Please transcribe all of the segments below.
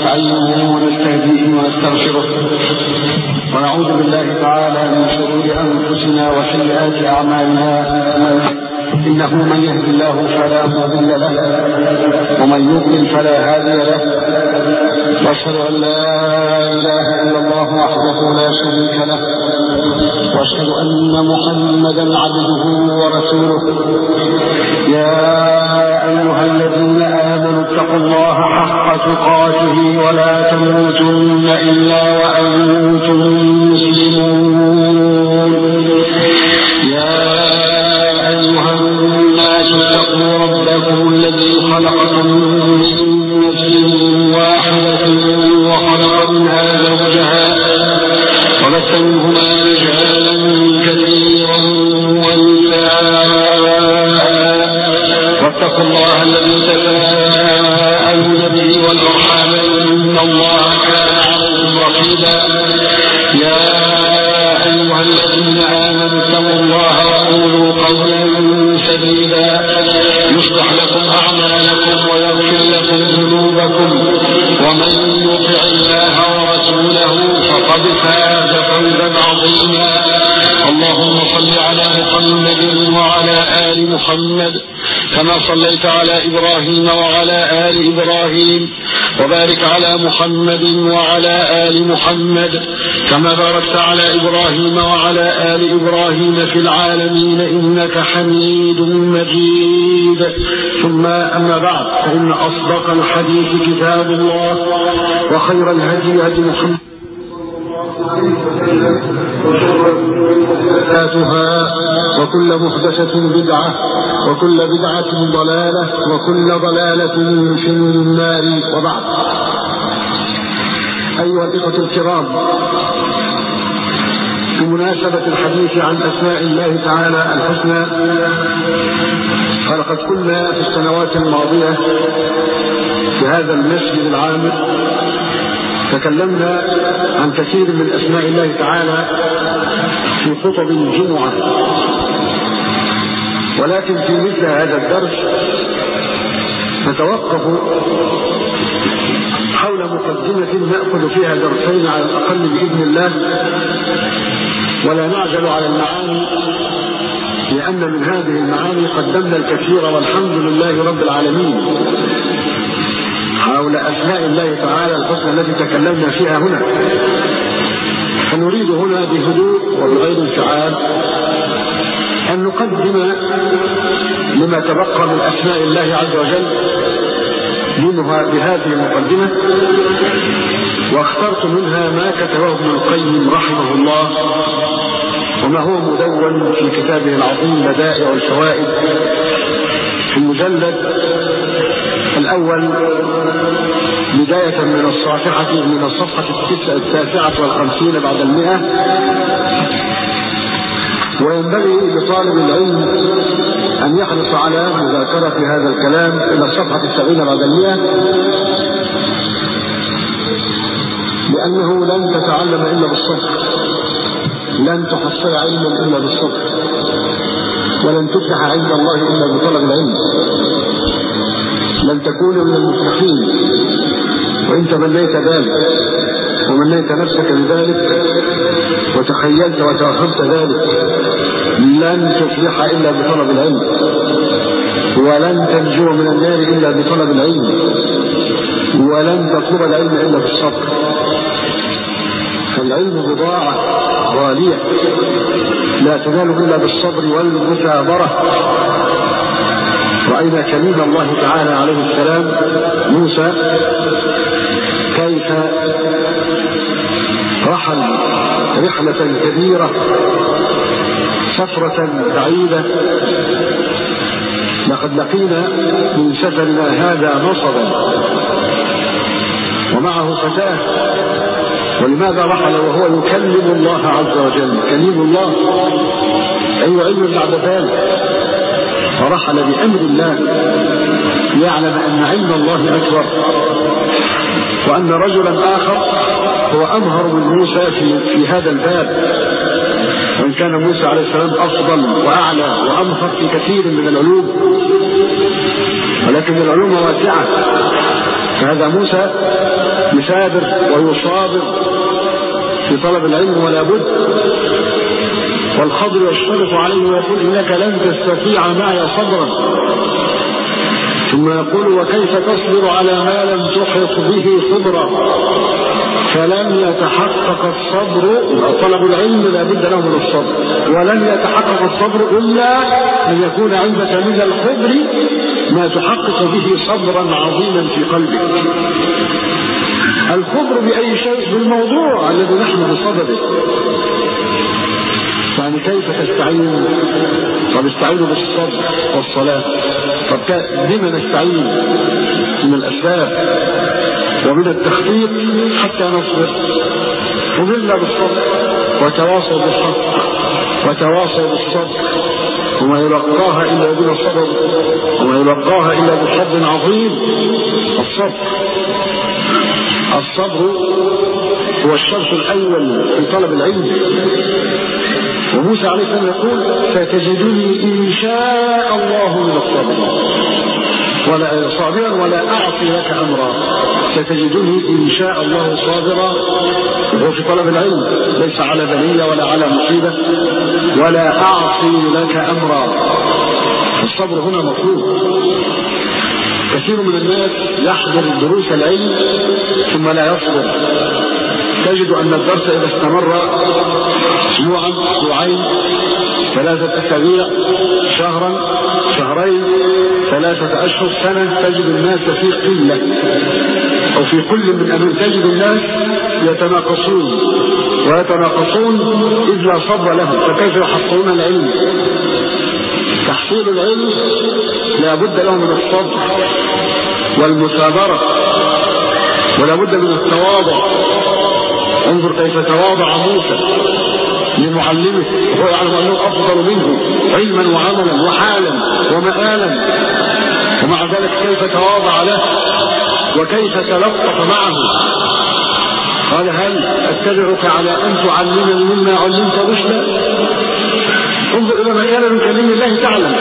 ونستعينه ونستهديه ونستغفره ونعوذ بالله تعالى من شرور أنفسنا وسيئات أعمالنا إنه من يهد الله فلا مضل له ومن يضلل فلا هادي له واشهد أن لا إله إلا الله وحده لا شريك له واشهد أن محمدا عبده ورسوله يا أيها الذين آمنوا اتقوا الله حق تقاته ولا تموتن إلا وأنتم مسلمون يا أيها الناس اتقوا ربكم الذي خلقكم من نفس واحدة وخلق منها زوجها وبث منهما رجالا كثيرا ونساء واتقوا الله الذي تساءلون به والارحام ان الله كان عليكم رقيبا يا ايها الذين امنوا اتقوا الله وقولوا قولا سديدا يصلح لكم اعمالكم ويغفر لكم ذنوبكم ومن يطع الله ورسوله فقد فاز فوزا عظيما اللهم صل على محمد وعلى ال محمد كما صليت على ابراهيم وعلى ال ابراهيم وبارك على محمد وعلى ال محمد كما باركت على ابراهيم وعلى ال ابراهيم في العالمين انك حميد مجيد ثم اما بعد فان اصدق الحديث كتاب الله وخير الهدي هدي محمد محدثاتها وكل محدثة بدعة وكل بدعة ضلالة وكل ضلالة في النار وبعد أيها الإخوة الكرام بمناسبة الحديث عن أسماء الله تعالى الحسنى فلقد كنا في السنوات الماضية في هذا المسجد العامر تكلمنا عن كثير من أسماء الله تعالى في خطب الجمعة ولكن في مثل هذا الدرس نتوقف حول مقدمة نأخذ فيها درسين على الأقل بإذن الله ولا نعجل على المعاني لأن من هذه المعاني قدمنا الكثير والحمد لله رب العالمين حول أسماء الله تعالى الحسنى التي تكلمنا فيها هنا فنريد هنا بهدوء وبغير انفعال أن نقدم لما تبقى من أسماء الله عز وجل منها بهذه المقدمة واخترت منها ما كتبه ابن القيم رحمه الله وما هو مدون في كتابه العظيم بدائع الفوائد في المجلد الأول بداية من الصافحة من الصفحة التاسعة والخمسين بعد المئة وينبغي لطالب العلم أن يحرص على مذاكرة هذا الكلام إلى الصفحة السبعين بعد المئة لأنه لن تتعلم إلا بالصبر لن تحصل علما إلا بالصبر ولن تفلح عند الله إلا بطلب العلم لن تكون من المفلحين وإن تمنيت ذلك ومنيت نفسك بذلك وتخيلت وتوهمت ذلك لن تفلح إلا بطلب العلم ولن تنجو من النار إلا بطلب العلم ولن تطلب العلم إلا بالصبر فالعلم بضاعة غالية لا تنال إلا بالصبر والمثابرة رأينا كليم الله تعالى عليه السلام موسى كيف رحل رحلة كبيرة سفرة بعيدة لقد لقينا من سفرنا هذا نصبا ومعه فتاة ولماذا رحل وهو يكلم الله عز وجل كليم الله أي علم بعد ذلك فرحل بأمر الله ليعلم أن علم الله أكبر وأن رجلا آخر هو أمهر من موسى في, في هذا الباب وإن كان موسى عليه السلام أفضل وأعلى وأمهر في كثير من العلوم ولكن العلوم واسعة فهذا موسى يثابر ويصابر في طلب العلم ولا بد والخضر يشترط عليه ويقول انك لن تستطيع معي صبرا ثم يقول وكيف تصبر على ما لم تحط به صبرا فلم يتحقق الصبر طلب العلم لا بد له من الصبر ولن يتحقق الصبر الا ان يكون عندك من الخبر ما تحقق به صبرا عظيما في قلبك الخبر باي شيء بالموضوع الذي نحن بصدده يعني كيف تستعين طب استعينوا بالصبر والصلاة طب بما نستعين من الأسباب ومن التخطيط حتى نصبر ومنا بالصبر وتواصوا بالحق وتواصوا بالصبر وما يلقاها إلا بلا صبر وما يلقاها إلا بحب عظيم الصبر الصبر هو الشرط الأول في طلب العلم وموسى عليه السلام يقول ستجدني إن شاء الله من الصابرين ولا صابرا ولا أعصي لك أمرا ستجدني إن شاء الله صابرا وهو في طلب العلم ليس على بلية ولا على مصيبة ولا أعصي لك أمرا الصبر هنا مطلوب كثير من الناس يحضر دروس العلم ثم لا يصبر تجد أن الدرس إذا استمر أسبوعا أسبوعين ثلاثة أسابيع شهرا شهرين ثلاثة أشهر سنة تجد الناس في قلة أو في كل من أمر تجد الناس يتناقصون ويتناقصون إذ لا صبر لهم فكيف يحصلون العلم تحصيل العلم لا بد له من الصبر والمثابرة ولا بد من التواضع انظر كيف تواضع موسى لمعلمه وهو يعلم انه افضل منه علما وعملا وحالا ومآلا ومع ذلك كيف تواضع له وكيف تلطف معه قال هل اتبعك على ان تعلمني مما علمت رشدا انظر الى من كان من كلام الله تعلم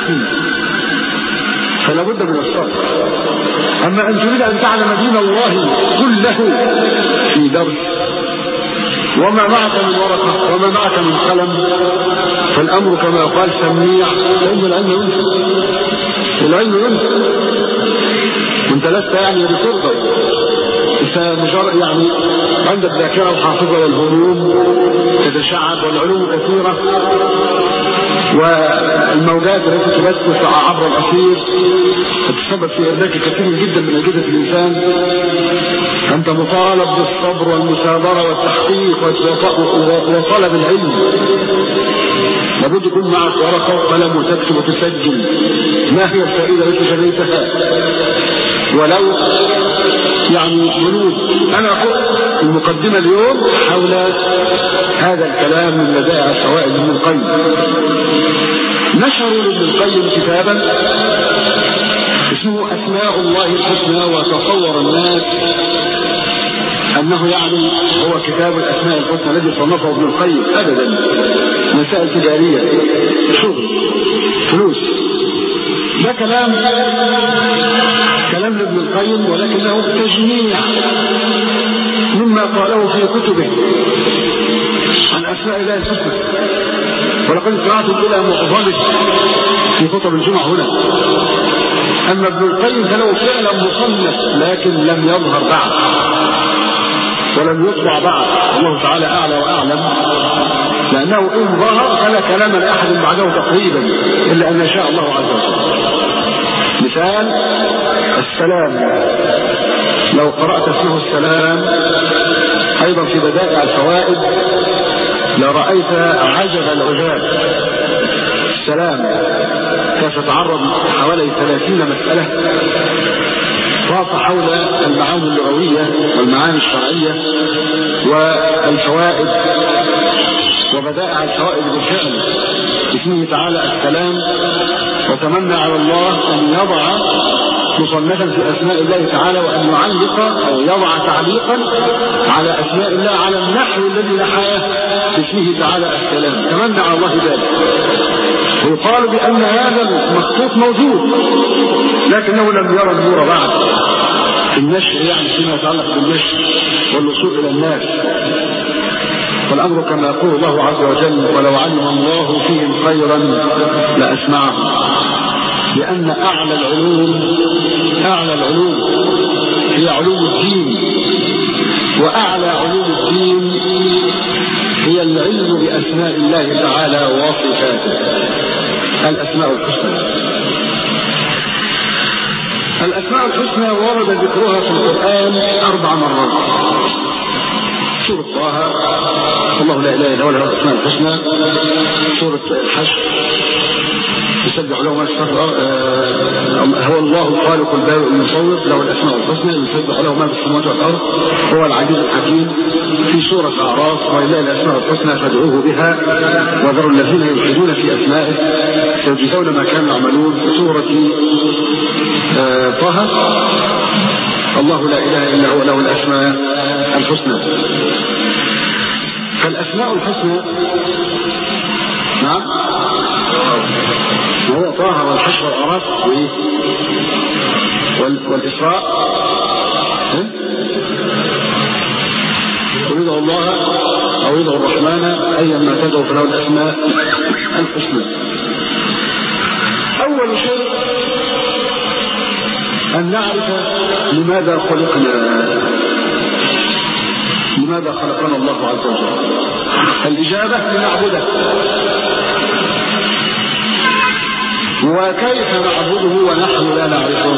فلا بد من الصبر اما ان تريد ان تعلم دين الله كله في درس وما معك من ورقة وما معك من قلم فالأمر كما قال سميع فإن العلم ينفع العلم ينفع وانت لست يعني بترضى انت مجرد يعني عندك ذاكرة وحافظة والهموم تتشعب والعلوم كثيرة والموجات التي تبث عبر الأثير تتسبب في إرباك كثير جدا من أجهزة الإنسان أنت مطالب بالصبر والمثابرة والتحقيق وطلب العلم لابد يكون معك ورقة وقلم وتكتب وتسجل ما هي الفائدة التي جنيتها ولو يعني بنود أنا أقول المقدمة اليوم حول هذا الكلام من بدائع الفوائد ابن القيم نشروا لابن القيم كتابا اسمه أسماء الله الحسنى وتصور الناس أنه يعني هو كتاب الأسماء الحسنى الذي صنفه ابن القيم أبدا مسائل تجارية شغل فلوس ده كلام كلام ابن القيم ولكنه تجميع مما قاله في كتبه عن أسماء الله الحسنى ولقد قرأت إلى معظمه في خطب الجمعة هنا أما ابن القيم فله فعلا مصنف لكن لم يظهر بعد ولم يطبع بعد الله تعالى أعلى وأعلم لأنه إن ظهر فلا كلام لأحد بعده تقريبا إلا أن يشاء الله عز وجل مثال السلام لو قرأت اسمه السلام أيضا في بدائع الفوائد لرأيت عجب العجاب السلام كيف تتعرض حوالي 30 مسألة طاف حول المعاني اللغوية والمعاني الشرعية والفوائد وبدائع الفوائد بالفعل باسمه تعالى السلام وتمنى على الله أن يضع مصنفا في أسماء الله تعالى وأن يعلق أو يضع تعليقا على أسماء الله على النحو الذي نحاه باسمه تعالى السلام تمنى على الله ذلك ويقال بأن هذا المخطوط موجود لكنه لم يرى النور بعد النشر يعني فيما يتعلق بالنشر والوصول إلى الناس والأمر كما يقول الله عز وجل ولو علم الله فيهم خيرا لأسمعهم لأن أعلى العلوم أعلى العلوم هي علوم الدين وأعلى علوم الدين هي العلم بأسماء الله تعالى وصفاته الأسماء الحسنى الأسماء الحسنى ورد ذكرها في القرآن أربع مرات سورة طه الله لا إله إلا هو له الأسماء الحسنى سورة الحشر يسبح له ما في هو الله الخالق البارئ المصور له الاسماء الحسنى يسبح له ما في السماوات والارض هو العزيز الحكيم في سوره الاعراف ولله الاسماء الحسنى فادعوه بها وذروا الذين يلحدون في اسمائه سيجزون ما كانوا يعملون في سوره طه الله لا اله الا هو له الاسماء الحسنى فالاسماء الحسنى نعم وهو طه والحشر والأعراف وإيه؟ والإسراء ويدعو الله أو يدعو الرحمن أيا ما تدعو فله الأسماء الحسنى أول شيء أن نعرف لماذا خلقنا لماذا خلقنا الله عز وجل الإجابة لنعبده وكيف نعبده ونحن لا نعرفه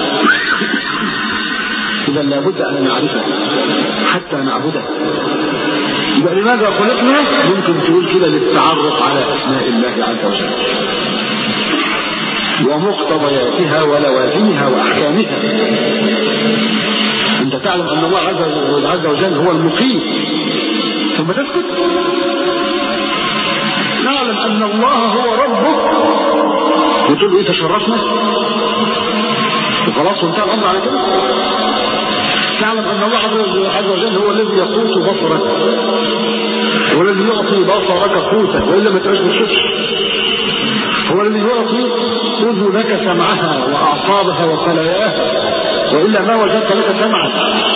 إذا لابد أن نعرفه حتى نعبده يبقى لماذا خلقنا ممكن تقول كده للتعرف على أسماء الله عز وجل ومقتضياتها ولوازمها وأحكامها أنت تعلم أن الله عز وجل هو المقيم ثم تسكت نعلم أن الله هو ربك وتقول له ايه تشرفنا وخلاص وانتهى الامر على كده تعلم ان الله عز وجل هو الذي يقوت بصرك هو الذي يعطي بصرك قوتا والا ما تبقاش بتشوفش هو الذي يعطي اذنك سمعها واعصابها وخلاياها والا ما وجدت لك سمعا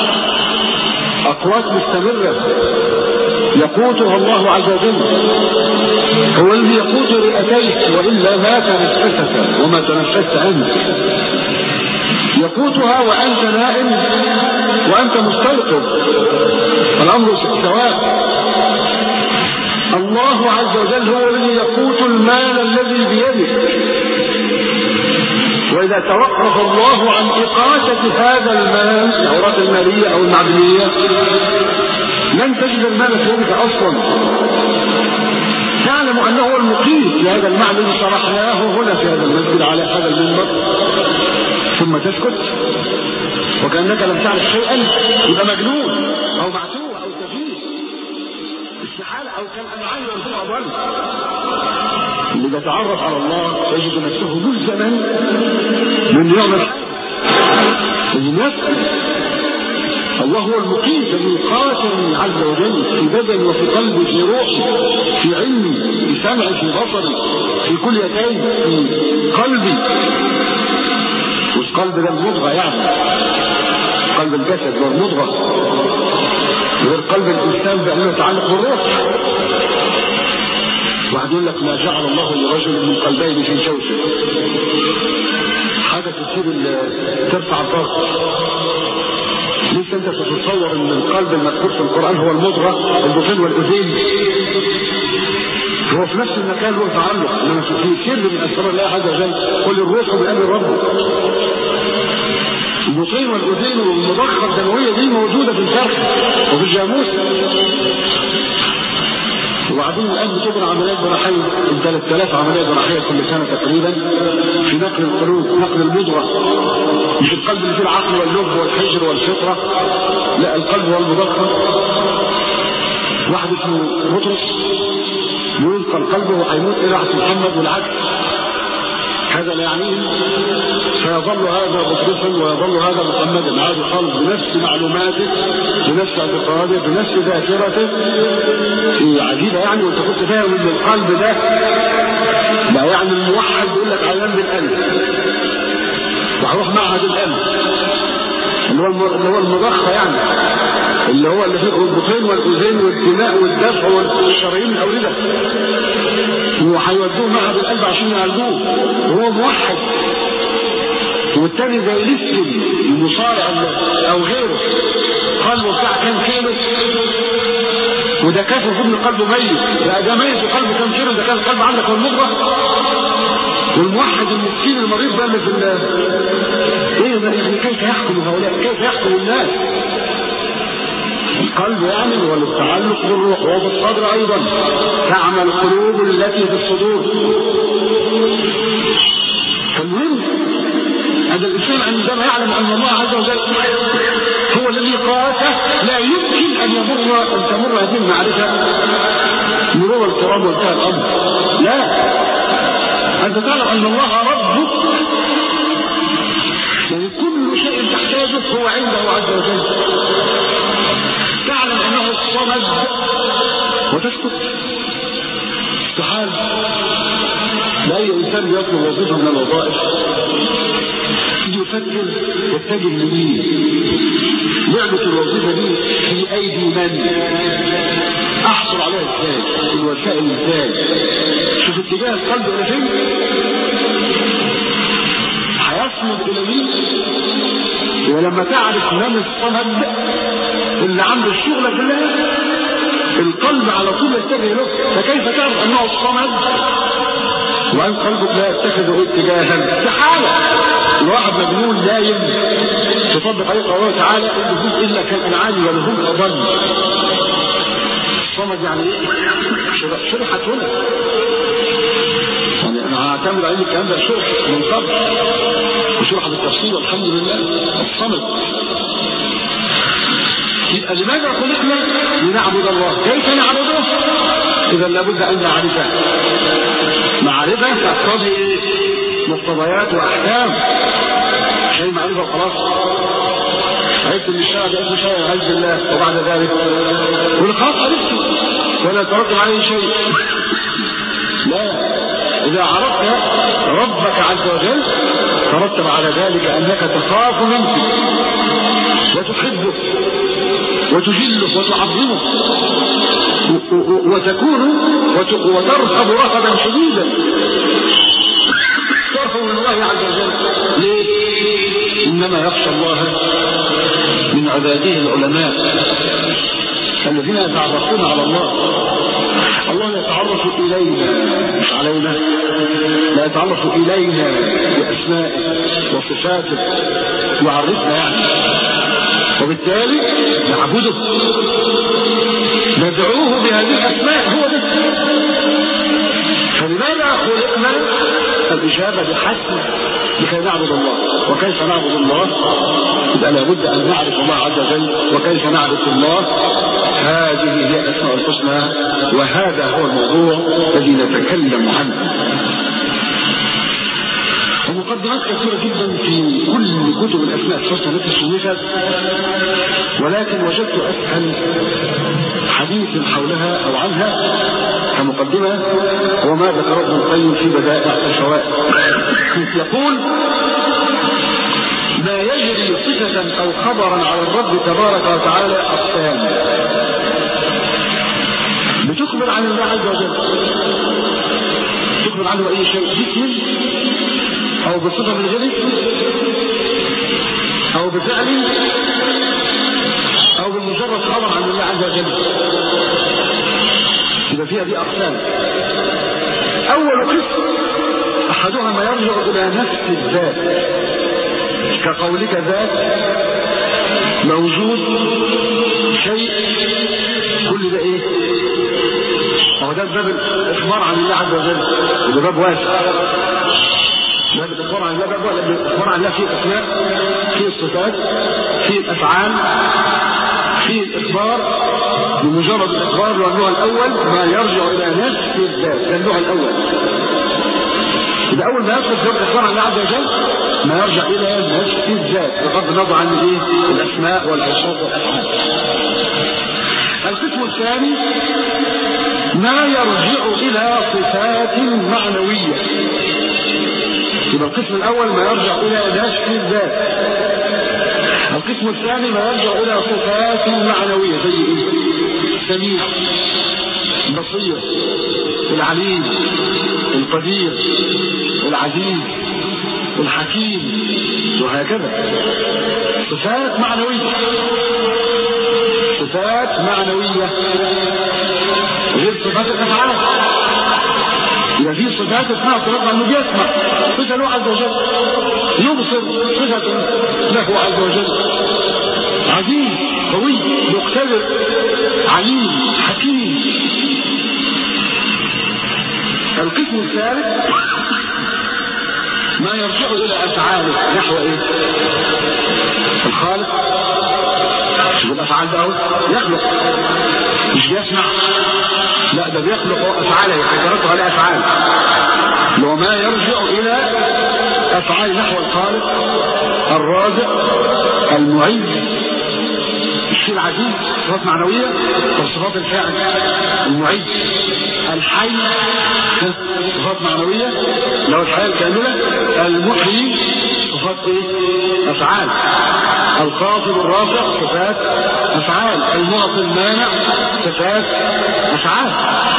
اقوات مستمره يقوتها الله عز وجل هو الذي يقوت رئتيك والا ما تنفست وما تنفست انت يقوتها وانت نائم وانت مستيقظ الامر سواء الله عز وجل هو الذي يقوت المال الذي بيدك واذا توقف الله عن اقامه هذا المال الاوراق الماليه او المعدنيه لن تجد المال في يدك اصلا تعلم انه هو المقيم في هذا المعنى الذي شرحناه هنا في هذا المسجد على هذا المنبر ثم تسكت وكانك لم تعرف شيئا يبقى مجنون او معتوه او سفيه استحاله او كالانعام يرفع اضل اللي يتعرف على الله يجد نفسه ملزما من يوم لازم يسال الله هو المقيم الذي قاتل عز وجل في بدني وفي قلبي في روحي في علمي في سمعي في بصري في كل يدي في قلبي والقلب ده المضغة يعني قلب الجسد هو المضغة غير قلب الإنسان بأنه يتعلق بالروح واحد يقول لك ما جعل الله لرجل من قلبين في جوفه حاجة تصير ترفع الضغط ليش انت تتصور ان القلب المذكور في القرآن هو المضغة البطين والاذين هو في نفس المكان له تعلق انما في سر من اسرار الله عز وجل قل الروح بامر ربه البطين والاذين والمضخه الدمويه دي موجوده في الفرخ وفي الجاموس وبعدين الان بتجرى عمليات جراحيه 3000 عمليه جراحيه كل سنه تقريبا في نقل القلوب نقل المضغه مش القلب اللي فيه العقل واللب والحجر والفطره لا القلب هو المضخه واحد اسمه بطرس ينقل قلبه وهيموت الى عهد محمد والعكس هذا لا يعنيه فيظل هذا بطرسا ويظل هذا محمدا عادي خالص بنفس معلوماته بنفس اعتقاده بنفس ذاكرته في عجيبه يعني وانت كنت فاهم ان القلب ده لا يعني الموحد يقول لك عيان بالقلب وهروح معهد القلب اللي هو اللي هو المضخة يعني اللي هو اللي فيه الربطين والاذين والدماء والدفع والشرايين الاورده وهيودوه معهد القلب عشان يعالجوه وهو موحد والتاني زي لسه المصارع او غيره قلبه بتاع كام كيلو وده كافر ابن قلبه ميت لا ده ميت وقلبه كام كيلو ده كان القلب عندك والمضغه والموحد المسكين المريض ده اللي في ايه ده يعني كيف يحكم هؤلاء كيف يحكم الناس القلب يعني هو التعلق بالروح وهو بالصدر ايضا تعمل القلوب التي في الصدور فالمهم هذا الانسان عندما يعلم ان الله عز وجل هو الذي قاته لا يمكن ان يمر ان تمر هذه المعرفه مرور الكرام وانتهى الامر لا انت تعلم ان الله ربك يعني كل شيء تحتاجه هو عنده عز وجل تعلم انه الصمد وتسكت استحال لاي انسان يطلب وظيفه من الوظائف يفكر يتجه لمين نعمة الوظيفة دي في أيدي من أحصل عليها إزاي الوسائل إزاي شوف اتجاه القلب إلى فين هيصمد إلى مين ولما تعرف من الصمد اللي عنده الشغلة كلها القلب على طول يتجه له فكيف تعرف أنه الصمد وأن قلبك لا يتخذ اتجاها استحالة الواحد مجنون نايم تطبق عليه قوله تعالى انه الا كالانعام ولهم اضل الصمد يعني ايه شرحت هنا يعني انا هعتمد على الكلام ده شرح من قبل وشرح بالتفصيل والحمد لله الصمد يبقى لماذا خلقنا لنعبد الله كيف نعبده اذا لابد ان نعرفه معرفه تقتضي ايه مقتضيات واحكام شيء معرفه خلاص عرفت ان الشرع ده اسمه شيء عز بالله وبعد ذلك يقول خلاص عرفت ولا ترتب عليه شيء لا اذا عرفت ربك عز وجل ترتب على ذلك انك تخاف منه وتحبه وتجله وتعظمه وتكون وترهب رهبا شديدا ترهب من الله عز وجل ليه انما يخشى الله من عباده العلماء الذين يتعرفون على الله الله يتعرف الينا مش علينا لا يتعرف الينا باسمائه وصفاته يعرفنا يعني وبالتالي نعبده ندعوه بهذه الاسماء هو ده فلماذا خلقنا الاجابه بحسب لكي نعبد الله وكيف نعبد الله يبقى لابد ان نعرف الله عز وجل وكيف نعرف الله هذه هي الاسماء الحسنى وهذا هو الموضوع الذي نتكلم عنه ومقدمات كثيرة جدا في كل كتب الأسماء الحسنى التي صنفت ولكن وجدت أسهل حديث حولها أو عنها كمقدمة هو ما ذكره ابن القيم في بدائع الفوائد يقول ما يجري صفة أو خبرا على الرب تبارك وتعالى أقسام بتخبر عن الله عز وجل تخبر عنه أي شيء باسم او بصفة من غير اسم او بفعل او بمجرد خبر عن الله عز وجل يبقى فيها دي اقسام اول قسم احدها ما يرجع الى نفس الذات كقولك ذات موجود شيء كل ده ايه هو ده باب الاخبار عن الله عز وجل وده باب واسع لا الاخبار عن الله باب ولا الاخبار عن الله في الاسماء في الصفات في الافعال في الاخبار بمجرد الاخبار اللي هو النوع الاول ما يرجع الى نفس الذات ده النوع الاول يبقى اول ما يدخل في الاخبار عن الله عز وجل ما يرجع الى نفس الذات بغض النظر عن الايه الاسماء والاوصاف والافعال القسم الثاني ما يرجع الى صفات معنويه يبقى القسم الاول ما يرجع الى نفس الذات القسم الثاني ما يرجع إلى صفات معنوية زي إيه؟ سميع بصير العليم القدير العزيز الحكيم وهكذا صفات معنوية صفات معنوية غير صفات الأفعال إذا في صفات اسمها صفات أنه بيسمع صفة له عز وجل يبصر صفة له عز وجل عزيز قوي مقتدر عليم حكيم القسم الثالث ما يرجع الى افعاله نحو ايه الخالق شوف الافعال ده اهو يخلق مش بيسمع لا ده بيخلق افعاله يترتب عليه افعال لو ما يرجع الى افعال نحو الخالق الرازق المعز الشيء العزيز صفات معنويه وصفات الفاعل المعز الحي صفات معنويه لو الحياه الكامله المحيي صفات ايه افعال الخافض الرافع صفات افعال المعطي المانع صفات افعال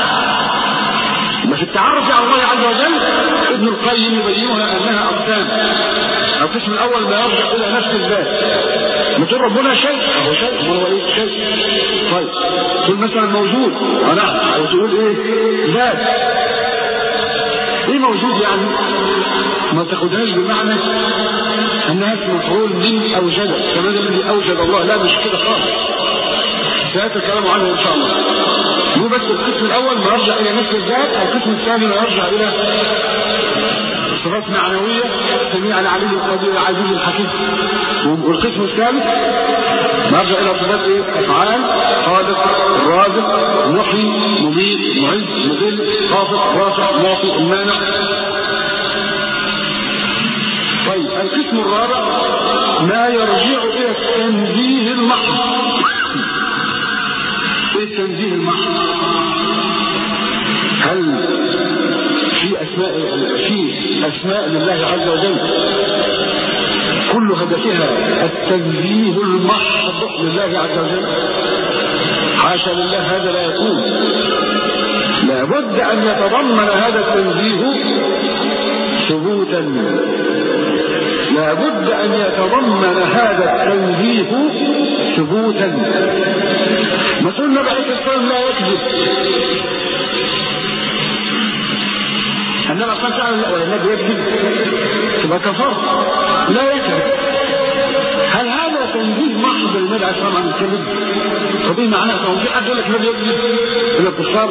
في التعرف على الله عز وجل ابن القيم يبينها انها اقسام القسم الاول ما يرجع الى نفس الذات بتقول ربنا شيء هو شيء هو ايه شيء طيب تقول مثلا موجود اه نعم او تقول ايه ذات ايه موجود يعني ما تاخدهاش بمعنى انها اسم مفعول من اوجد كمان الذي اوجد الله لا مش كده خالص سياتي الكلام عنه ان شاء الله مو بس القسم الاول ما يرجع الى نفس الذات القسم الثاني ما يرجع الى صفات معنوية سميع العليم القدير العزيز الحكيم والقسم الثالث نرجع الى صفات ايه افعال خالق رازق محيي مميت معز مذل خافض رافع معطي المانع طيب القسم الرابع ما يرجع الى التنزيه المحض ايه التنزيه المحض هل في اسماء في اسماء لله عز وجل كل هدفها التنزيه المحض لله عز وجل حاشا لله هذا لا يكون لابد ان يتضمن هذا التنزيه ثبوتا لابد ان يتضمن هذا التنزيه ثبوتا ما تقول النبي عليه الصلاه والسلام لا يكذب انما قد تعالى والنبي يكذب تبقى كفر لا يكذب هل هذا تنزيه محض للنبي عليه الصلاه عن الكذب؟ طب ايه معناه؟ طب في حد يقول لك النبي يكذب؟ يقول لك كفار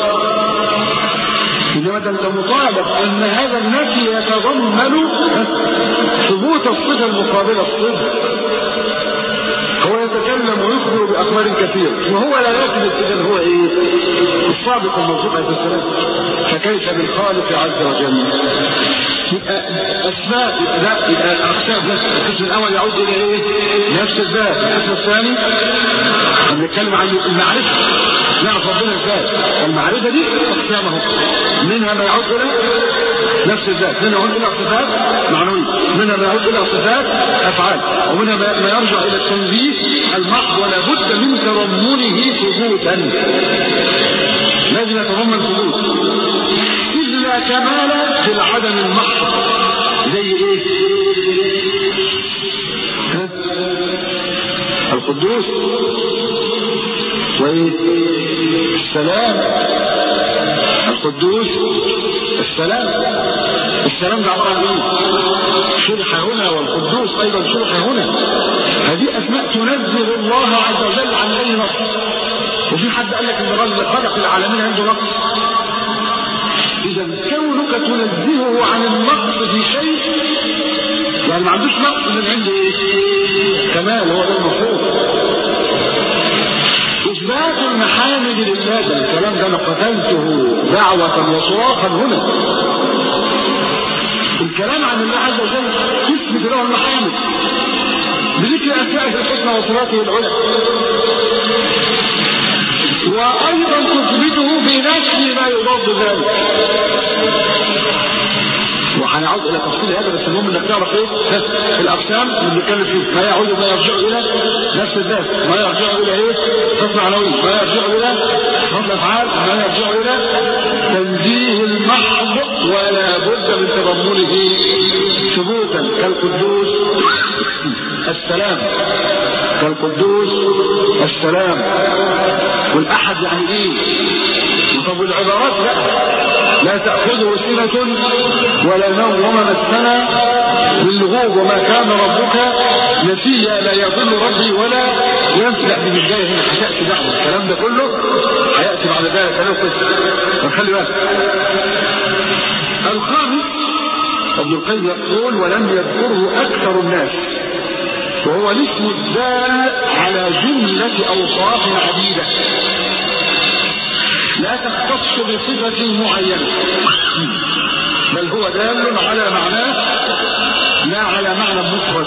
انما ده انت مطالب ان هذا النفي يتضمن ثبوت الصفه المقابله الصدق هو يتكلم ويخبر باخبار كثيره وهو لا يكذب اذا هو ايه الصادق الموصوف عليه السلام فكيف بالخالق عز وجل يبقى اسماء لا يبقى الاقسام القسم الاول يعود الى ايه نفس الذات القسم الثاني بنتكلم عن المعرفه نعرف ربنا ازاي المعرفه دي اقسامه منها ما يعود الى نفس الذات منها يعود الى صفات معنويه منها ما يعود الى صفات افعال ومنها ما يرجع الى التنزيه المحض ولا بد من تضمنه ثبوتا لازم يتضمن ثبوت اذ لا كمال في العدم المحض زي ايه القدوس وايه السلام القدوس السلام السلام ده عباره عن ايه شرح هنا والقدوس ايضا شرح هنا هذه اسماء تنزه الله عز وجل عن اي نقص وفي حد قال لك ان الرجل خلق العالمين عنده نقص اذا كونك تنزهه عن النقص في شيء يعني ما عندوش نقص من عنده ايه كمال هو ده المفروض اثبات المحامد لله ده الكلام ده انا قتلته دعوة وصراخا هنا الكلام عن الله عز وجل تثبت له المحامد بذكر اسمائه الحسنى وصفاته العلى وايضا تثبته بنفس ما يضاد ذلك وهنعود نعود الى تفصيل هذا بس المهم انك تعرف ايه الاقسام اللي بنتكلم فيه ما يعود ما يرجع الى نفس الذات ما يرجع الى ايه تصل عناوين ما يرجع الى فضل افعال ما يرجع الى تنزيه المحض ولا بد من تضمنه ثبوتا كالقدوس السلام كالقدوس السلام والاحد يعني ايه طب العبارات لا لا تأخذه سنة ولا نوم وما مسنا باللغوب وما كان ربك نسيا لا يضل ربي ولا ينسى لا دي مش جايه هنا هتأتي بعد الكلام ده كله هيأتي بعد ذلك انا فخلي بالك الخامس ابن القيم يقول ولم يذكره اكثر الناس وهو الاسم الدال على جملة اوصاف عديدة لا تختص بصفة معينة بل هو دال على معناه لا على معنى مفرد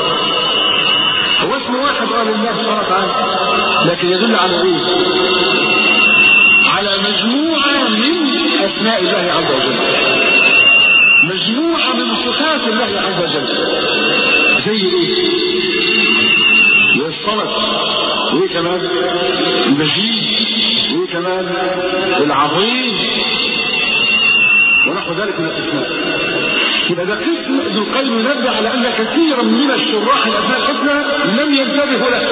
هو اسم واحد قال الله سبحانه وتعالى لكن يدل على ايه على مجموعة من اسماء الله عز وجل مجموعة من صفات الله عز وجل زي ايه زي الصلاة وايه كمان المجيد وايه كمان العظيم ونحو ذلك من الاسماء يبقى ده قسم ابن القيم ينبه على ان كثيرا من الشراح الاسماء الحسنى لم ينتبهوا له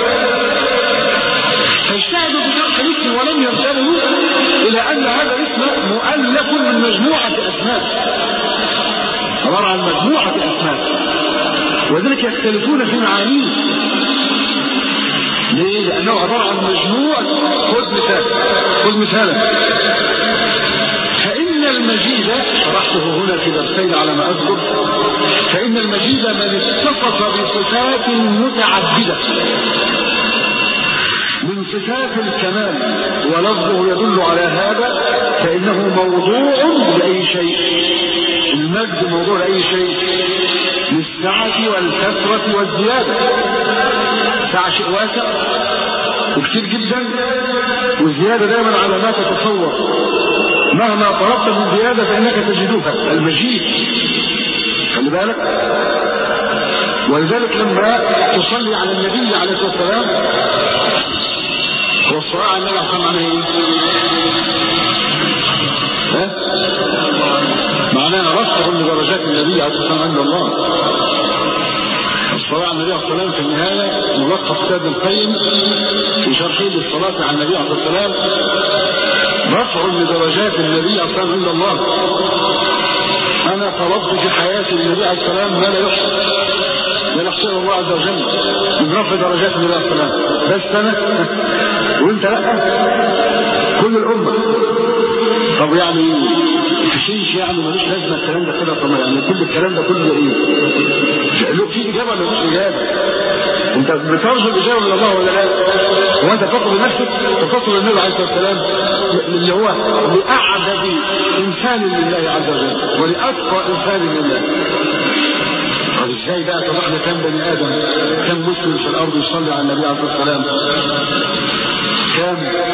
فاجتهدوا في شرح الاسم ولم ينتبهوا الى ان هذا الاسم مؤلف من مجموعه اسماء عباره عن مجموعه اسماء وذلك يختلفون في معانيه ليه؟ لأنه عبارة عن مجموعة خذ مثال خذ مثالا فإن المجيد شرحته هنا في درسين على ما أذكر فإن المجيد من اتصف بصفات متعددة من صفات الكمال ولفظه يدل على هذا فإنه موضوع لأي شيء المجد موضوع لأي شيء للسعة والكثرة والزيادة سعة شيء واسع وكتير جدا والزيادة دائما على ما تتصور مهما طلبت من زيادة فإنك تجدها المجيد خلي بالك ولذلك لما تصلي على النبي عليه الصلاة والسلام هو الصلاة على النبي عليه معناها ايه؟ ها؟ معناها رفع من درجات النبي عليه الصلاة والسلام عند الله الصلاة على النبي عليه الصلاة والسلام في النهاية ملخص كتاب القيم في شرحه للصلاة على النبي عليه الصلاة والسلام رفع لدرجات النبي عليه الصلاة والسلام عند الله أنا طلبت في حياتي النبي عليه الصلاة والسلام ما لا يحصى لا يحصيه الله عز وجل من رفع درجات النبي عليه الصلاة والسلام بس أنا وأنت لا كل الأمة طب يعني تشيش يعني ملوش لازمه الكلام ده كده طبعا يعني كل الكلام ده كله ايه؟ له في اجابه ولا مش اجابه؟ انت بترجو الاجابه من الله ولا لا؟ هو انت تطلب لنفسك تطلب للنبي عليه الصلاه والسلام اللي هو لاعبد انسان لله عز وجل ولاتقى انسان لله طب ازاي بقى طب احنا كم بني ادم كم مسلم في الارض يصلي على النبي عليه الصلاه والسلام كم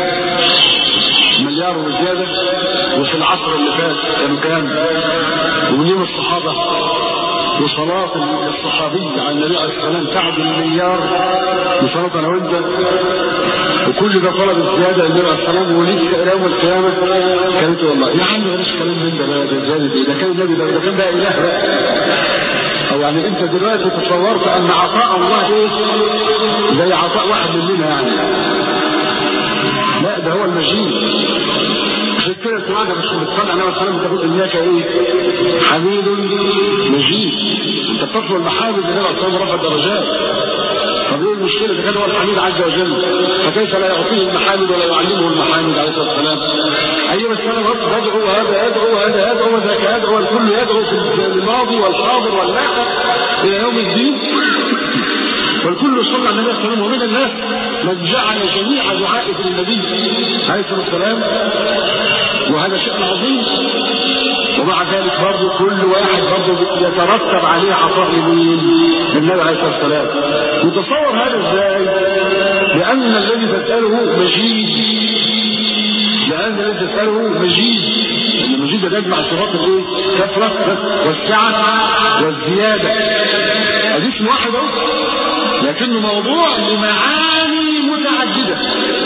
مليار وزيادة وفي العصر اللي فات كانوا كام ومنين الصحابة وصلاة الصحابي على النبي عليه الصلاة والسلام تعدل المليار وصلاة انا وانت وكل ده طلب الزيادة للنبي عليه الصلاة والسلام ولسه الى يوم القيامة كانت والله يا عم ماليش كلام من ده بقى ده زيادة ايه ده كان النبي ده كان بقى اله بقى او يعني انت دلوقتي تصورت ان عطاء الله ايه زي عطاء واحد مننا يعني لا ده هو المجيد عشان كده سمعنا مش بتصلي عليه وسلم تقول انك ايه حميد مجيد انت بتطلب المحامد النبي عليه الصلاه رفع الدرجات طب ايه المشكله ده كان هو الحميد عز وجل فكيف لا يعطيه المحامد ولا يعلمه المحامد عليه الصلاه والسلام ايوه بس انا برضه بدعو هذا يدعو هذا يدعو ذاك يدعو الكل يدعو في الماضي والحاضر واللاحق الى يوم الدين والكل صلى على النبي صلى الله عليه وسلم ومن الناس من جعل جميع دعائه للنبي عليه الصلاه والسلام وهذا شأن عظيم ومع ذلك برضه كل واحد برضه يترتب عليه عطاء لمين؟ للنبي عليه الصلاه والسلام. وتصور هذا ازاي؟ لأن الذي تسأله مجيد. لأن الذي تسأله مجيد المجيد ده يجمع صفات الايه كثرة والسعة والزيادة ادي اسم واحد اهو لكنه موضوع لمعاني متعددة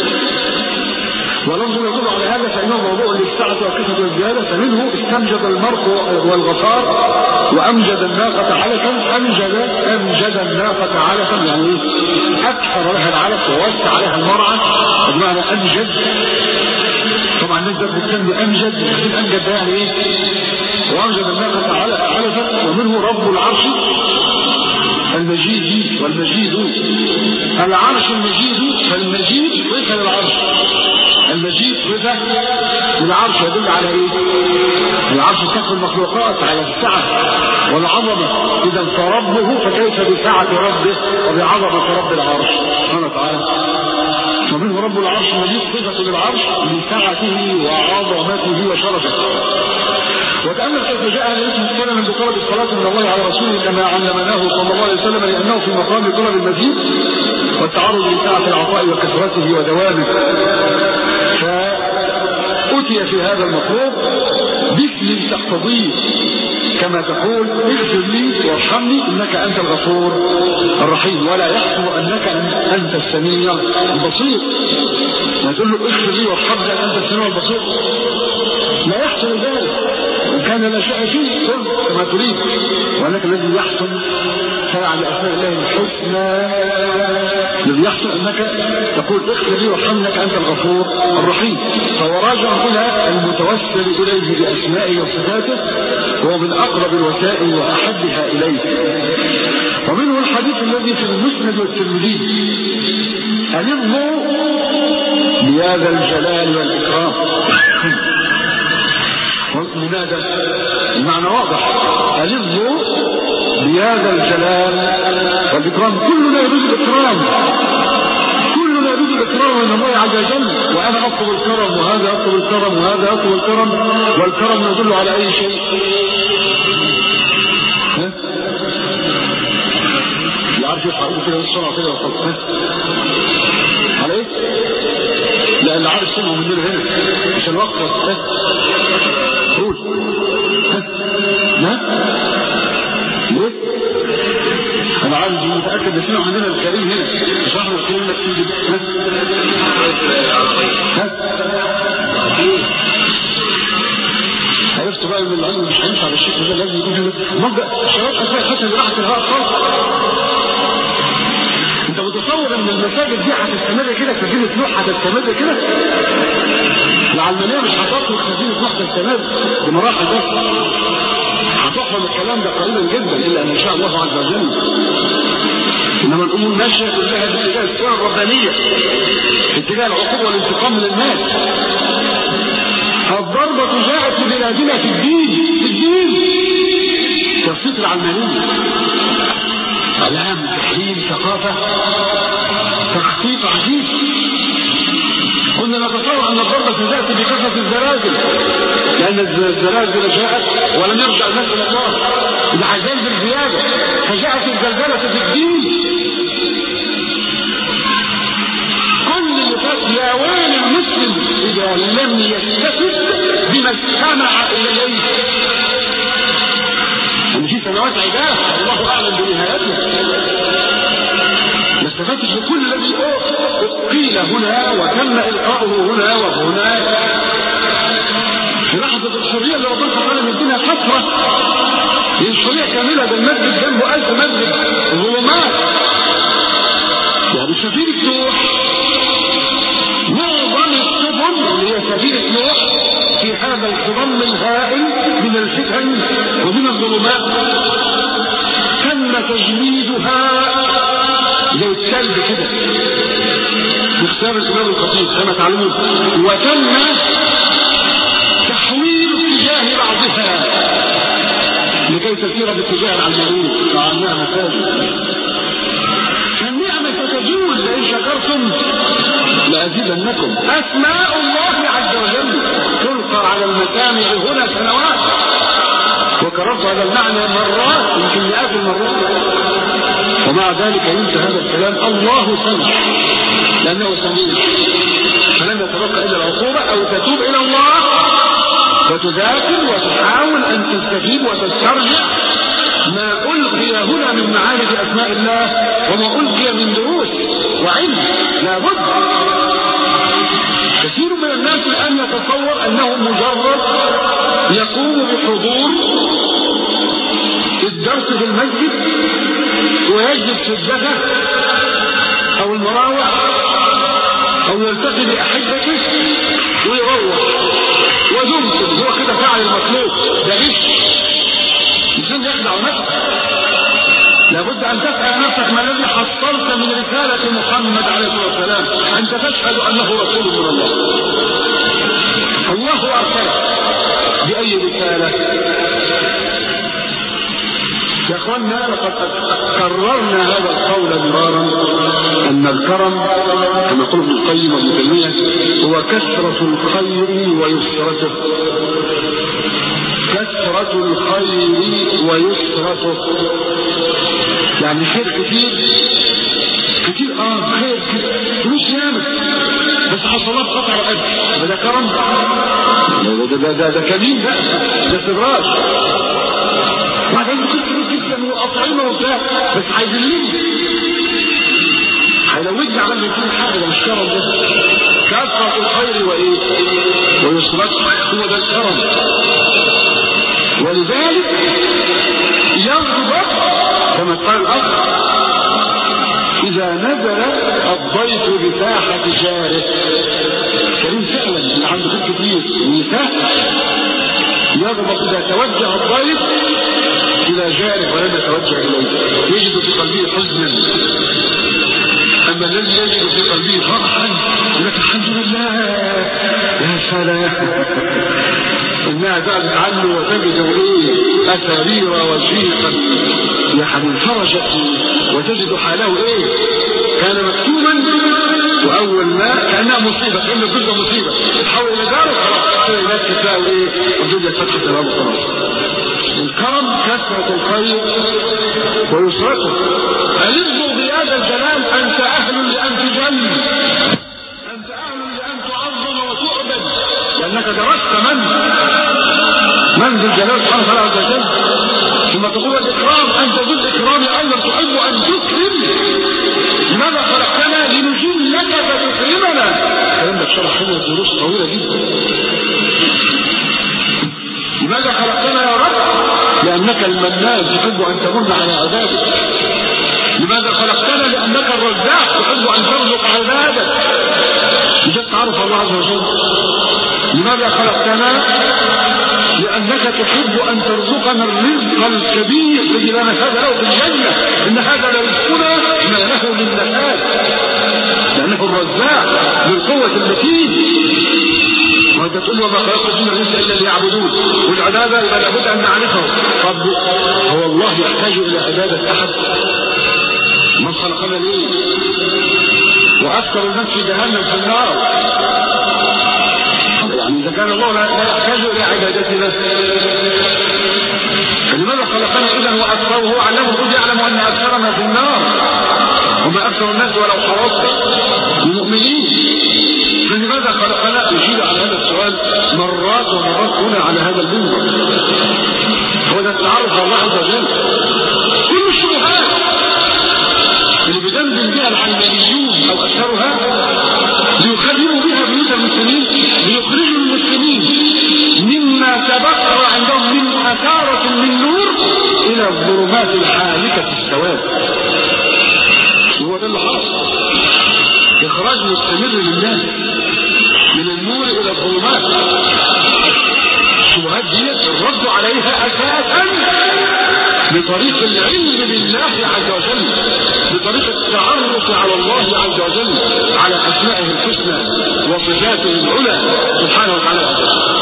ولفظ يدل على هذا فإنه موضوع للسعة والكثرة والزيادة فمنه استمجد المرء والغفار وأمجد الناقة علفا أمجد أمجد الناقة علفا يعني إيه؟ أكثر لها العلف ووسع لها المرعى بمعنى أمجد طبعا الناس ده بتسمي أمجد وبعدين أمجد ده يعني إيه؟ وأمجد الناقة علفا ومنه رب العرش المجيد والمجيد العرش المجيد فالمجيد صفة للعرش المجيد صفة للعرش يدل على ايه العرش كف المخلوقات على السعة والعظمة اذا فربه فكيف بسعة ربه وبعظمة رب العرش سبحانه وتعالى ومنه رب العرش المجيد صفة للعرش لسعته وعظمته وشرفه وتأمل كيف جاء الاسم السلم بطلب الصلاة من الله على رسوله كما علمناه صلى الله عليه وسلم لأنه في مقام طلب المزيد والتعرض لسعة العطاء وكثرته ودوامه فأتي في هذا المطلوب باسم تقتضيه كما تقول اغفر لي وارحمني انك انت الغفور الرحيم ولا يحسب انك انت السميع البصير ما تقول له اغفر لي وارحمني انت السميع البصير لا يحصل ذلك وان كان لا شيء فيه قل كما تريد وانك الذي يحصل شرع لاسماء الله الحسنى الذي يحصل انك تقول اغفر لي وارحمني انك انت الغفور الرحيم فهو راجع الى المتوسل اليه باسمائه وصفاته وهو من اقرب الوسائل واحبها اليه ومنه الحديث الذي في المسند والترمذي ألظوا بهذا الجلال والإكرام لماذا المعنى واضح ألظوا بهذا الجلال والإكرام كلنا يريد الإكرام كلنا يريد الإكرام من الله عز وجل وأنا أطلب الكرم وهذا أطلب الكرم وهذا أطلب الكرم والكرم يدل على أي شيء ها؟ يعرف يفعل كده بالسرعة كده وخلاص على ايه؟ لأن عارف سمعه مننا هنا عشان وقت ها؟ قول ها؟ ما؟ ليه؟ انا عايز متاكد ان سمع مننا الكريم هنا مش احنا الكريم لك تيجي عرفت بقى ان العلم مش هينفع بالشكل ده لازم يكون مبدا الشباب هتلاقي حتى براحه الهواء خالص انت متصور ان المساجد دي هتستمر كده سفينه نوح هتستمر كده العلمانيه مش هتطلق سفينه نوح تستمر بمراحل بس هتفهم الكلام ده قليلا جدا الا ان شاء الله عز وجل انما الامور ماشيه كلها باتجاه السيره الربانيه في اتجاه العقوبه والانتقام من الناس الضربة جاءت في بلادنا في الدين في الدين تفسير العلمانية اعلام تحريم ثقافة تخطيط عجيب كنا نتصور ان الضربة تأتي بكثرة الزلازل لان الزلازل جاءت ولم يرجع الناس الى الله العزال بالزيادة فجاءت الزلزلة في الدين كل مفاد يا ويل المسلم اذا لم يستفد بما استمع اليه ان في سنوات عداه الله اعلم بنهايتها ما استفدتش بكل الذي قيل هنا وتم القاؤه هنا وهناك في لحظة الحرية اللي ربنا سبحانه مدينها فترة هي الحرية كاملة ده المسجد جنبه ألف مسجد ظلمات يعني سفينة نوح معظم السفن اللي هي سفينة نوح في هذا الخضم الهائل من الفتن ومن الظلمات تم تجميدها زي الثلج كده باختيار الإمام الخطيب كما تعلمون وتم تحويل اتجاه بعضها لكي تسير باتجاه العلمانية وعناها مساجد فالنعمة تزول لئن شكرتم لأزيدنكم أسماء الله عز وجل تلقى على المسامع هنا سنوات وكررت هذا المعنى مرات يمكن مئات المرات ومع ذلك ينسى هذا الكلام الله سمع لأنه سميع فلم يتبقى إلا العقوبة أو تتوب إلى الله وتذاكر وتحاول أن تستجيب وتسترجع ما ألقي هنا من معارف أسماء الله وما ألقي من دروس وعلم لابد كثير من الناس الآن يتصور أنه مجرد يقوم بحضور الدرس في المسجد ويجلس في الدفع أو المراوح أو يلتقي بأحبته ويروح ويمكن هو كده فعل المطلوب ده غش الإنسان يخدع نفسه لابد أن تسأل نفسك ما الذي حصلت من رسالة محمد عليه الصلاة والسلام أنت تشهد أنه رسول من الله الله أرسله بأي رسالة يا اخوانا لقد كررنا هذا القول مرارا ان الكرم كما يقول ابن القيم وابن تيميه هو كثره الخير ويسرته كثرة الخير ويسرته يعني خير كتير كتير اه خير فلوس ياما بس حصلات قطع رقبه ده كرم ده ده ده, ده كمين ده ده استدراج وبعدين كتير جدا واطعمه وبتاع بس هيذلني هيلوجني عمال يكون حاجه ده مش كرم ده كثرة الخير وايه ويسرته هو ده الكرم ولذلك يغضب كما قال الأخ إذا نزل الضيف بساحة جاره كريم فعلا اللي عنده خير كتير ويساء يغضب إذا توجه الضيف إلى جاره ولم يتوجه إليه يجد في قلبه حزنا أما الذي يجد في قلبه فرحا يقول لك الحمد لله يا سلام انها بعدت عنه وتجد ايه اسارير وشيقا يعني فرجت وتجد حاله ايه كان مكتوما واول ما كانها مصيبه كان الدنيا مصيبه تحول الى دار خلاص كده الناس تلاقوا ايه الدنيا فتحت الباب خلاص الكرم كثرة الخير ويسرته ألظوا بهذا الجلال أنت أهل لأن تجل أنت أهل لأن تعظم وتعبد لأنك درست من من ذو الجلال سبحانه وتعالى عز وجل ثم تقول الإكرام أنت ذو الإكرام أيضا تحب أن تكرم لماذا خلقتنا لنجلك فتكرمنا الكلام ده شرح لنا دروس طويلة جدا لماذا خلقتنا يا رب لأنك المنان تحب أن تمن على عبادك لماذا خلقتنا لأنك الرزاق تحب أن ترزق عبادك لذلك تعرف الله عز وجل لماذا خلقتنا لأنك تحب أن ترزقنا الرزق الكبير الذي لا نفاد له في الجنة إن هذا لرزقنا ما له من نفاد لأنه الرزاق بالقوة المتين وانت تقول وما خلقت الجن والانس الا ليعبدون والعباده يبقى لابد ان نعرفه طب هو الله يحتاج الى عباده احد من خلقنا ليه واكثر الناس في جهنم في النار يعني اذا كان الله لا يحتاج الى عبادتنا فلماذا خلقنا اذا واكثره هو علمه قد يعلم ان اكثرنا في النار وما اكثر الناس ولو حرصت المؤمنين فلماذا خلقنا يجيب على هذا السؤال مرات ومرات هنا على هذا المنبر هو ده التعرف الله عز وجل كل الشبهات اللي بدندن بها العلمانيون او اكثرها ليخربوا بها بيوت المسلمين ليخرجوا المسلمين مما تبقى عندهم من اثارة من نور الى الظلمات الحالكة السواد هو ده اللي حصل اخراج مستمر للناس من النور الى الظلمات الشبهات دي الرد عليها اساسا بطريق العلم بالله عز وجل بطريق التعرف على الله عز وجل على اسمائه الحسنى وصفاته العلى سبحانه وتعالى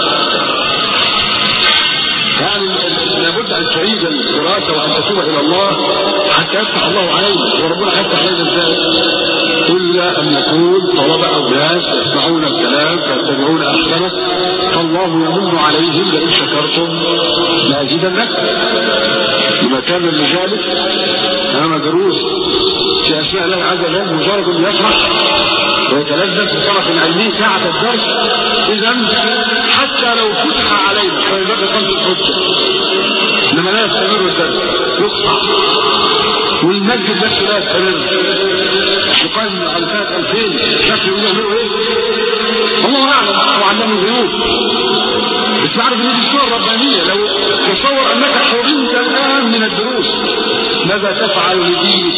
يعني لابد ان تعيد الدراسه وان تتوب الى الله حتى يفتح الله علينا وربنا هيفتح علينا ازاي؟ الا ان يكون طلبه او ناس يسمعون الكلام فيتبعون احسنه فالله يمن عليهم لئن شكرتم لازيدنكم لما كان للرجال امام دروس في اسماء الله عز وجل مجرد يفرح ويتلذذ بطرف علمي ساعة الدرس اذا حتى لو فتح علينا فيبقى خمس الحجة انما لا يستمر الدرس يقطع والمسجد نفسه لا يستمر يقال على سنة 2000 شكله يعملوا ايه؟ الله اعلم وعلم الغيوب بس عارف ان دي صور ربانية لو تصور انك حرمت الان من الدروس ماذا تفعل لدينك؟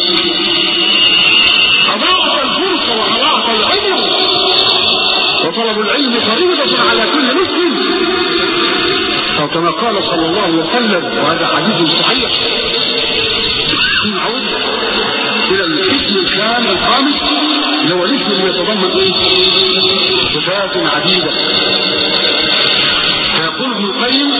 اضاعت الفرصة واضاعت العمر وطلب العلم فريضة على كل مسلم أو كما قال صلى الله عليه وسلم وهذا حديث صحيح نعود إلى الاسم الخام الخامس اللي هو الاسم اللي يتضمن ايه؟ صفات عديدة فيقول ابن القيم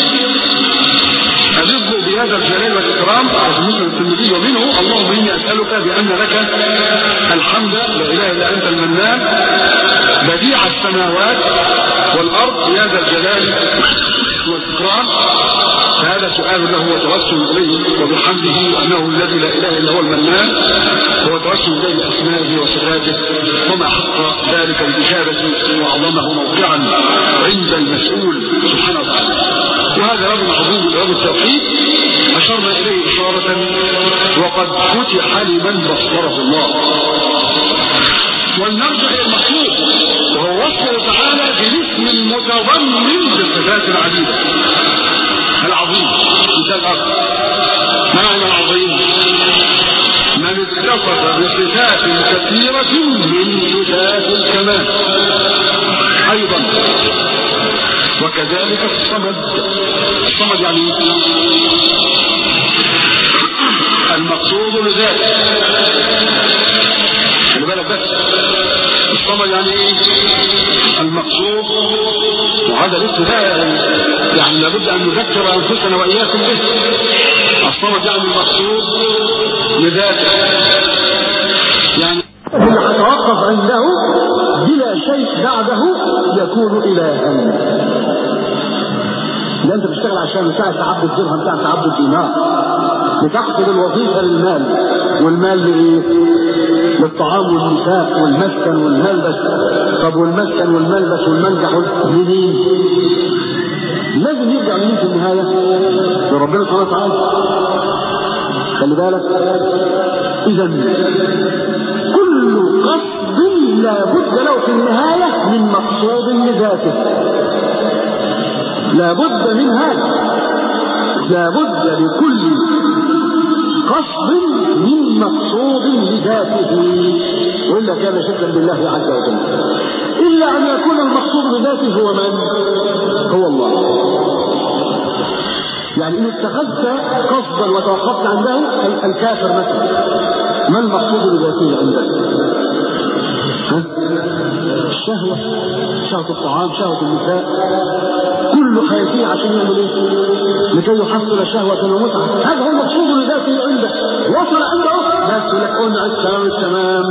ألذ بهذا الجلال والإكرام مسلم الترمذي ومنه اللهم إني أسألك بأن لك الحمد لا إله إلا أنت المنان بديع السماوات والأرض بهذا الجلال والإكرام فهذا سؤال له وتوسل إليه وبحمده أنه الذي لا إله إلا هو المنان هو توسل إليه بأسمائه وصفاته وما حق ذلك الإجابة وأعظمه موقعا عند المسؤول سبحانه وتعالى وهذا رجل عظيم باب التوحيد أشرنا إليه إشارة وقد فتح لمن بصره الله ولنرجع إلى المحمود وهو وصفه تعالى بالاسم المتضمن بالصفات العديدة العظيم مثال آخر ما معنى العظيم؟ من اتصف بصفات كثيرة من صفات الكمال أيضا وكذلك الصمد الصمد يعني المقصود لذاته خلي بالك بس الصمد يعني ايه المقصود وهذا الاسم ده يعني لابد ان نذكر انفسنا واياكم به الصمد يعني المقصود لذاته يعني اللي هتوقف عنده بلا شيء بعده يكون الها ده انت بتشتغل عشان ساعة تعبد الدرهم ساعة تعبد الدينار بتحصل الوظيفة للمال والمال لإيه؟ للطعام والنساء والمسكن والملبس طب والمسكن والملبس والمنجح لمين؟ لازم يرجع لمين في النهاية؟ لربنا سبحانه وتعالى خلي بالك إذا كل قصد لا بد له في النهاية من مقصود لذاته لا بد من هذا لا بد لكل قصد من مقصود لذاته وإلا كان شكا بالله عز وجل إلا أن يكون المقصود بذاته هو من؟ هو الله يعني إن اتخذت قصدا وتوقفت عنده الكافر مثلا ما المقصود بذاته عندك؟ ها؟ الشهوة شهوة الطعام شهوة النساء كل حياته عشان يعمل ايه؟ لكي يحصل شهوة ومتعة هذا هو المقصود لذاته عنده وصل عنده بس لك قلنا التمام التمام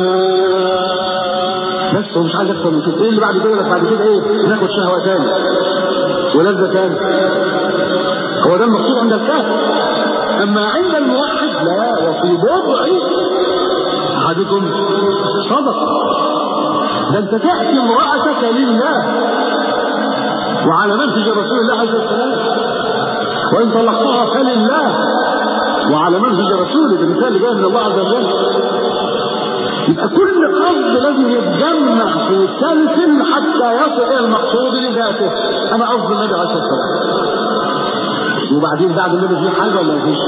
بس هو مش عايز اكثر من كده ايه اللي بعد كده لك بعد كده ايه؟ ناخد شهوة تاني ولذة تاني هو ده المقصود عند الكافر اما عند الموحد لا وفي بضع احدكم صدق ده انت تاتي امراتك لله وعلى منهج رسول الله عليه السلام وان طلقتها فلله وعلى منهج رسوله ده مثال جاي من الله عز وجل يبقى كل قصد لازم يتجمع في سلسل حتى يصل الى المقصود لذاته انا قصد النبي عليه الصلاه والسلام وبعدين بعد النبي في حاجه ولا مفيش؟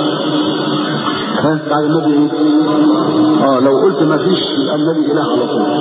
ها بعد النبي ايه؟ اه لو قلت مفيش يبقى النبي اله على طول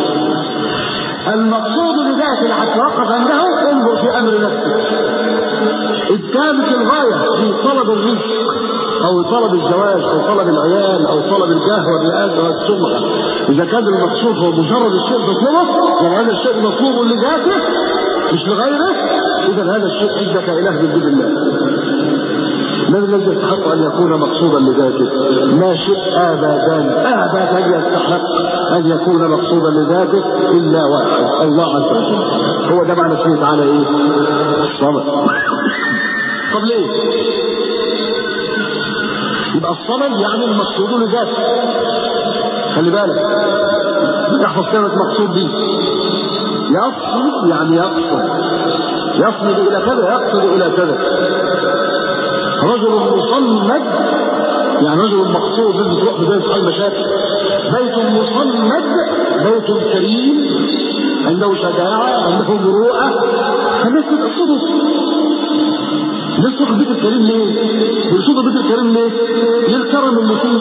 المقصود لذاته اللي هتتوقف عنده انظر في امر نفسك اذ كانت الغايه في طلب الرزق او طلب الزواج او طلب العيال او طلب الجاه والرئاسه والسمعه اذا كان المقصود هو مجرد الشيء مطلوبه يعني هذا الشيء مطلوب لذاته مش لغيره اذا هذا الشيء عندك اله من دون الله من الذي يستحق ان يكون مقصودا لذاته لا شيء ابدا ابدا يستحق ان يكون مقصودا لذاته الا واحد الله عز وجل هو ده معنى اسمه تعالى ايه الصمد طب ليه يبقى الصمد يعني المقصود لذاته خلي بالك احفظ كلمة مقصود دي يصمد يعني يقصد يصمد الى كذا يقصد الى كذا رجل مصمد يعني رجل مقصود لازم تروح بداية حل مشاكل بيت مصمد بيت كريم عنده شجاعة عنده مروءة فالناس تقصده الناس تروح البيت الكريم ليه؟ يرسوك البيت الكريم ليه؟ للكرم اللي فيه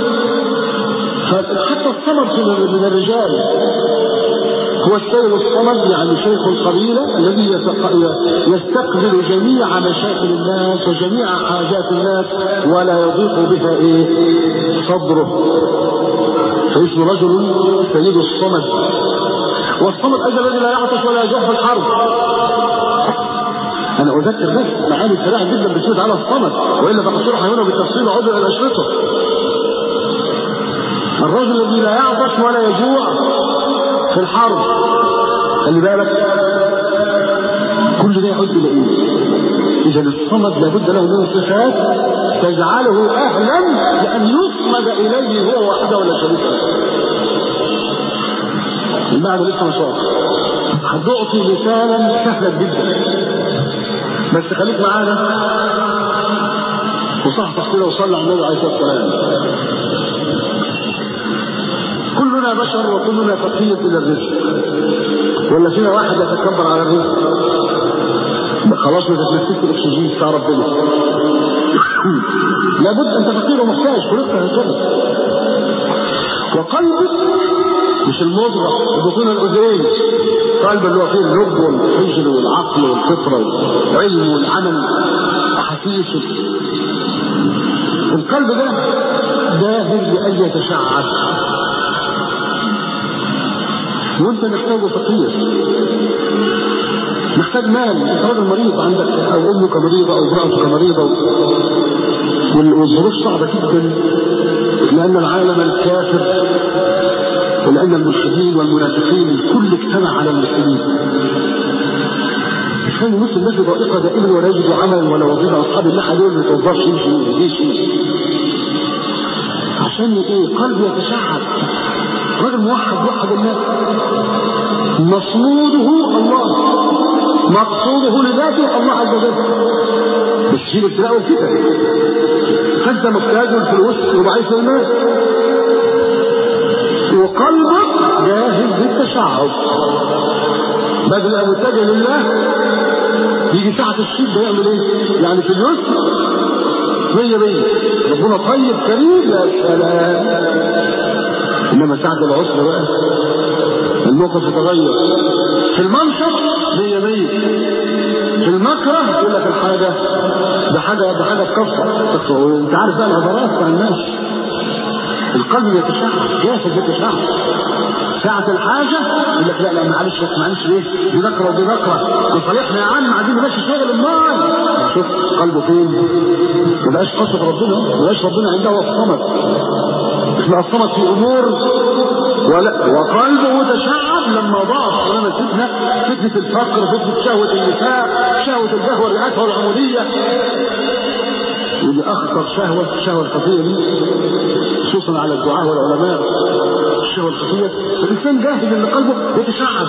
فحتى الصمد من الرجال هو السيد الصمد يعني شيخ القبيلة الذي يستقبل جميع مشاكل الناس وجميع حاجات الناس ولا يضيق بها ايه صدره فاسم رجل سيد الصمد والصمد ايضا الذي لا يعطش ولا يجوع في الحرب انا اذكر بس معاني سريعه جدا بتفيد على الصمد والا فقد شرح هنا بالتفصيل عضو الى الاشرطه الرجل الذي لا يعطش ولا يجوع في الحرب خلي بالك كل ده يعود الى ايه اذا الصمد لابد له من صفات تجعله اهلا لان يصمد اليه هو وحده ولا شريك له المعنى لسه مش واضح هتعطي مثالا سهلا جدا بس خليك معانا وصحصح كده وصلي على النبي عليه الصلاه والسلام كلنا بشر وكلنا فقير الى الرزق ولا فينا واحد يتكبر على الرزق خلاص ما تتنفسش الاكسجين بتاع ربنا لابد انت فقير ومحتاج خلقت هكذا وقلبك مش المضغة بطون الاذين قلب اللي هو فيه اللب والحجر والعقل والفطره والعلم والعمل احاسيس القلب ده داهر لان يتشعب وانت محتاجه فقير محتاج مال انت راجل مريض عندك او امك مريضه او امراتك مريضه والظروف صعبه جدا لان العالم الكافر ولان الملحدين والمنافقين الكل اجتمع على المسلمين كان المسلم الذي ضائقه دائما ولا يجد عملا ولا وظيفه اصحاب الله دول ما يتوظفش يمشي يمشي عشان ايه قلبه يتشعب رجل موحد وحد الله مصموده الله مقصوده لذاته الله عز وجل مش في الابتلاء والفتن فانت محتاج الفلوس وضعيف المال وقلبك جاهز للتشعب بدل ان متجه لله يجي ساعة الشدة يعمل ايه؟ يعني في اليسر مية مية ربنا طيب كريم يا سلام انما ساعة العسر بقى الموقف يتغير في المنشط مية مية في المكره يقول لك الحاجة ده حاجة ده حاجة تكفر وانت عارف بقى العبارات بتاع الناس القلب يتشعب جاهز يتشعب ساعة الحاجة يقول لك لا لا معلش بس معلش ليه دي نكرة ودي نكرة وصالحنا يا عم عايزين نمشي شغل النار شوف قلبه فين ما بقاش قصد ربنا ما بقاش ربنا عنده هو الصمد احنا الصمد في امور ولا وقلبه متشعب لما ضاعت لنا فتنة فتنة الفقر فتنة شهوة النساء شهوة الجهوة الرئاسة والعمودية ودي اخطر شهوة الشهوة الخفية دي خصوصا على الدعاة والعلماء الشهوة الخفية الانسان جاهز ان قلبه يتشعب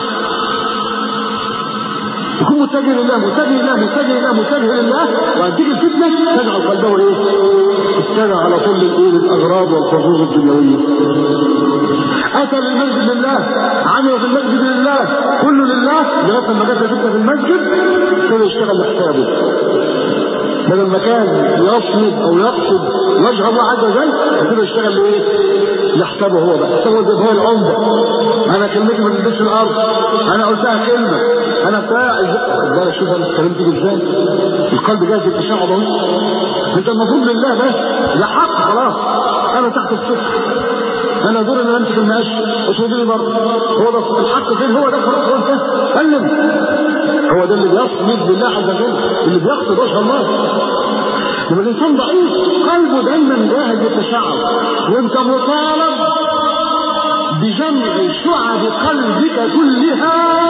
يكون متجه لله متجه لله متجه لله متجه لله وهتيجي الفتنه تجعل قلبه ايه؟ ابتدى على طول الايه الاغراض والحظوظ الدنيويه. اتى للمسجد لله عمل في المسجد لله كله لله لغايه لما جت الفتنه في المسجد ابتدى يشتغل لحسابه. بدل ما كان يصمد او يقصد وجه الله عز وجل ابتدى يشتغل لايه؟ لحسابه هو بقى حسابه زي هو العمده انا كلمتي ما تنزلش الارض انا قلتها كلمه انا بتاع ازاي شوف انا اتكلمت ازاي القلب جاهز يتشعب اهو انت المفروض لله بس ده حق خلاص انا تحت الصفر انا دور ان امسك المقاش وتوديني بره هو ده الحق فين هو ده خلاص هو انت سلم هو ده اللي بيصمد لله عز وجل اللي بيقصد وجه الله لما الانسان ضعيف قلبه دايما جاهز يتشعب وانت مطالب بجمع شعب قلبك كلها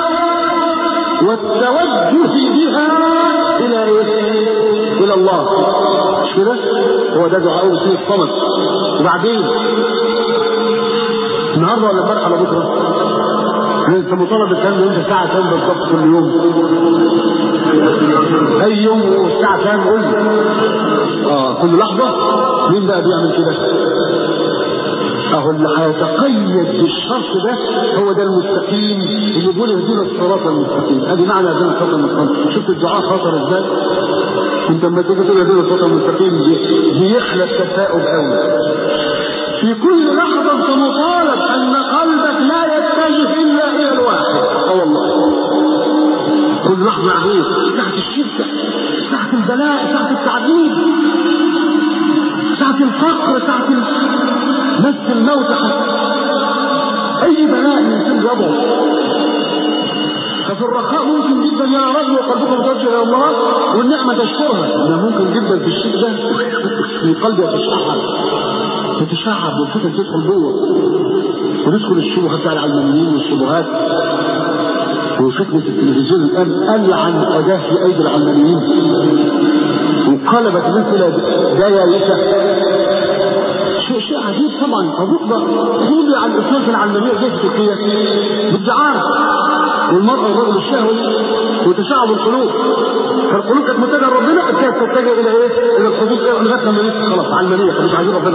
والتوجه بها الى ايه؟ الى الله مش كده؟ هو ده دعاء في الصمد وبعدين النهارده ولا امبارح ولا بكره؟ انت مطالب الكلام ده انت ساعه كام بالظبط كل يوم اي يوم والساعه كام قول لي اه كل لحظه مين بقى بيعمل كده اهو اللي هيتقيد بالشرط ده هو ده المستقيم اللي بيقول اهدنا الصراط المستقيم ادي معنى اهدنا الصراط المستقيم شفت الدعاء خطر ازاي انت لما تيجي تقول اهدنا الصراط المستقيم بيخلق تفاؤل قوي في كل لحظة انت مطالب ان قلبك لا يتجه الا الى الواحد اه والله كل لحظة عليه ساعة الشدة ساعة البلاء ساعة التعذيب ساعة الفقر ساعة مس الموت اي بلاء يمكن يضعف ففي الرخاء ممكن جدا يا رجل وقلبك متوجه الى الله والنعمة تشكرها انها ممكن جدا في الشدة في قلبي يتشعب تتشعب والفتن تدخل جوه وندخل الشبهات بتاع العلمانيين والشبهات وفتنة التلفزيون الآن ألعن أداة في أيدي العلمانيين وانقلبت مثل ديالسة شيء شيء عجيب طبعا فبقدر يقول عن الاسلام في العلمانيه زي في تركيا بالدعاره والمرأة والرجل الشهوي وتشعب القلوب فالقلوب كانت متجهة لربنا كانت تتجه إلى إيه؟ إلى الحدود إيه؟ لغاية لما نسي خلاص علمانية مش عايزين ربنا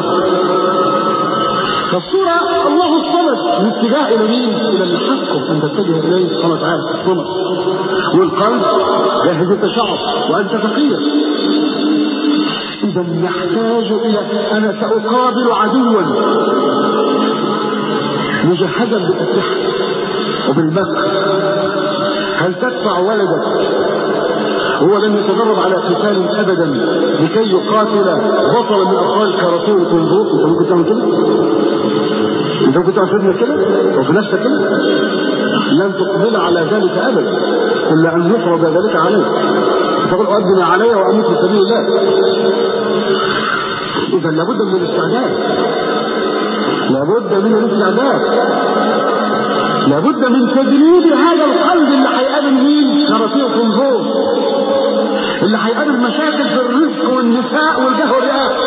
فالصورة الله الصمد الاتجاه إلى مين؟ إلى اللي حقه أن تتجه إليه سبحانه وتعالى الصمد والقلب جاهز التشعب وأنت فقير إذا نحتاج إلى أنا سأقابل عدوا مجهزا بالأسلحة وبالمكر هل تدفع ولدك هو لم يتدرب على قتال ابدا لكي يقاتل بطلا من ابطال الكاراتيه والكونغو انت ممكن تعمل كده؟ انت ممكن تعمل في كده؟ او في نفسك كده؟ لن تقبل على ذلك ابدا الا ان يفرض ذلك عليك تقول اؤدي ما علي واموت في سبيل الله اذا لابد من الاستعداد لابد من الاستعداد لابد من تدريب هذا القلب اللي هيقابل مين؟ كراتيه وكونغو اللي هيقابل مشاكل في الرزق والنساء والجاه والرئاسة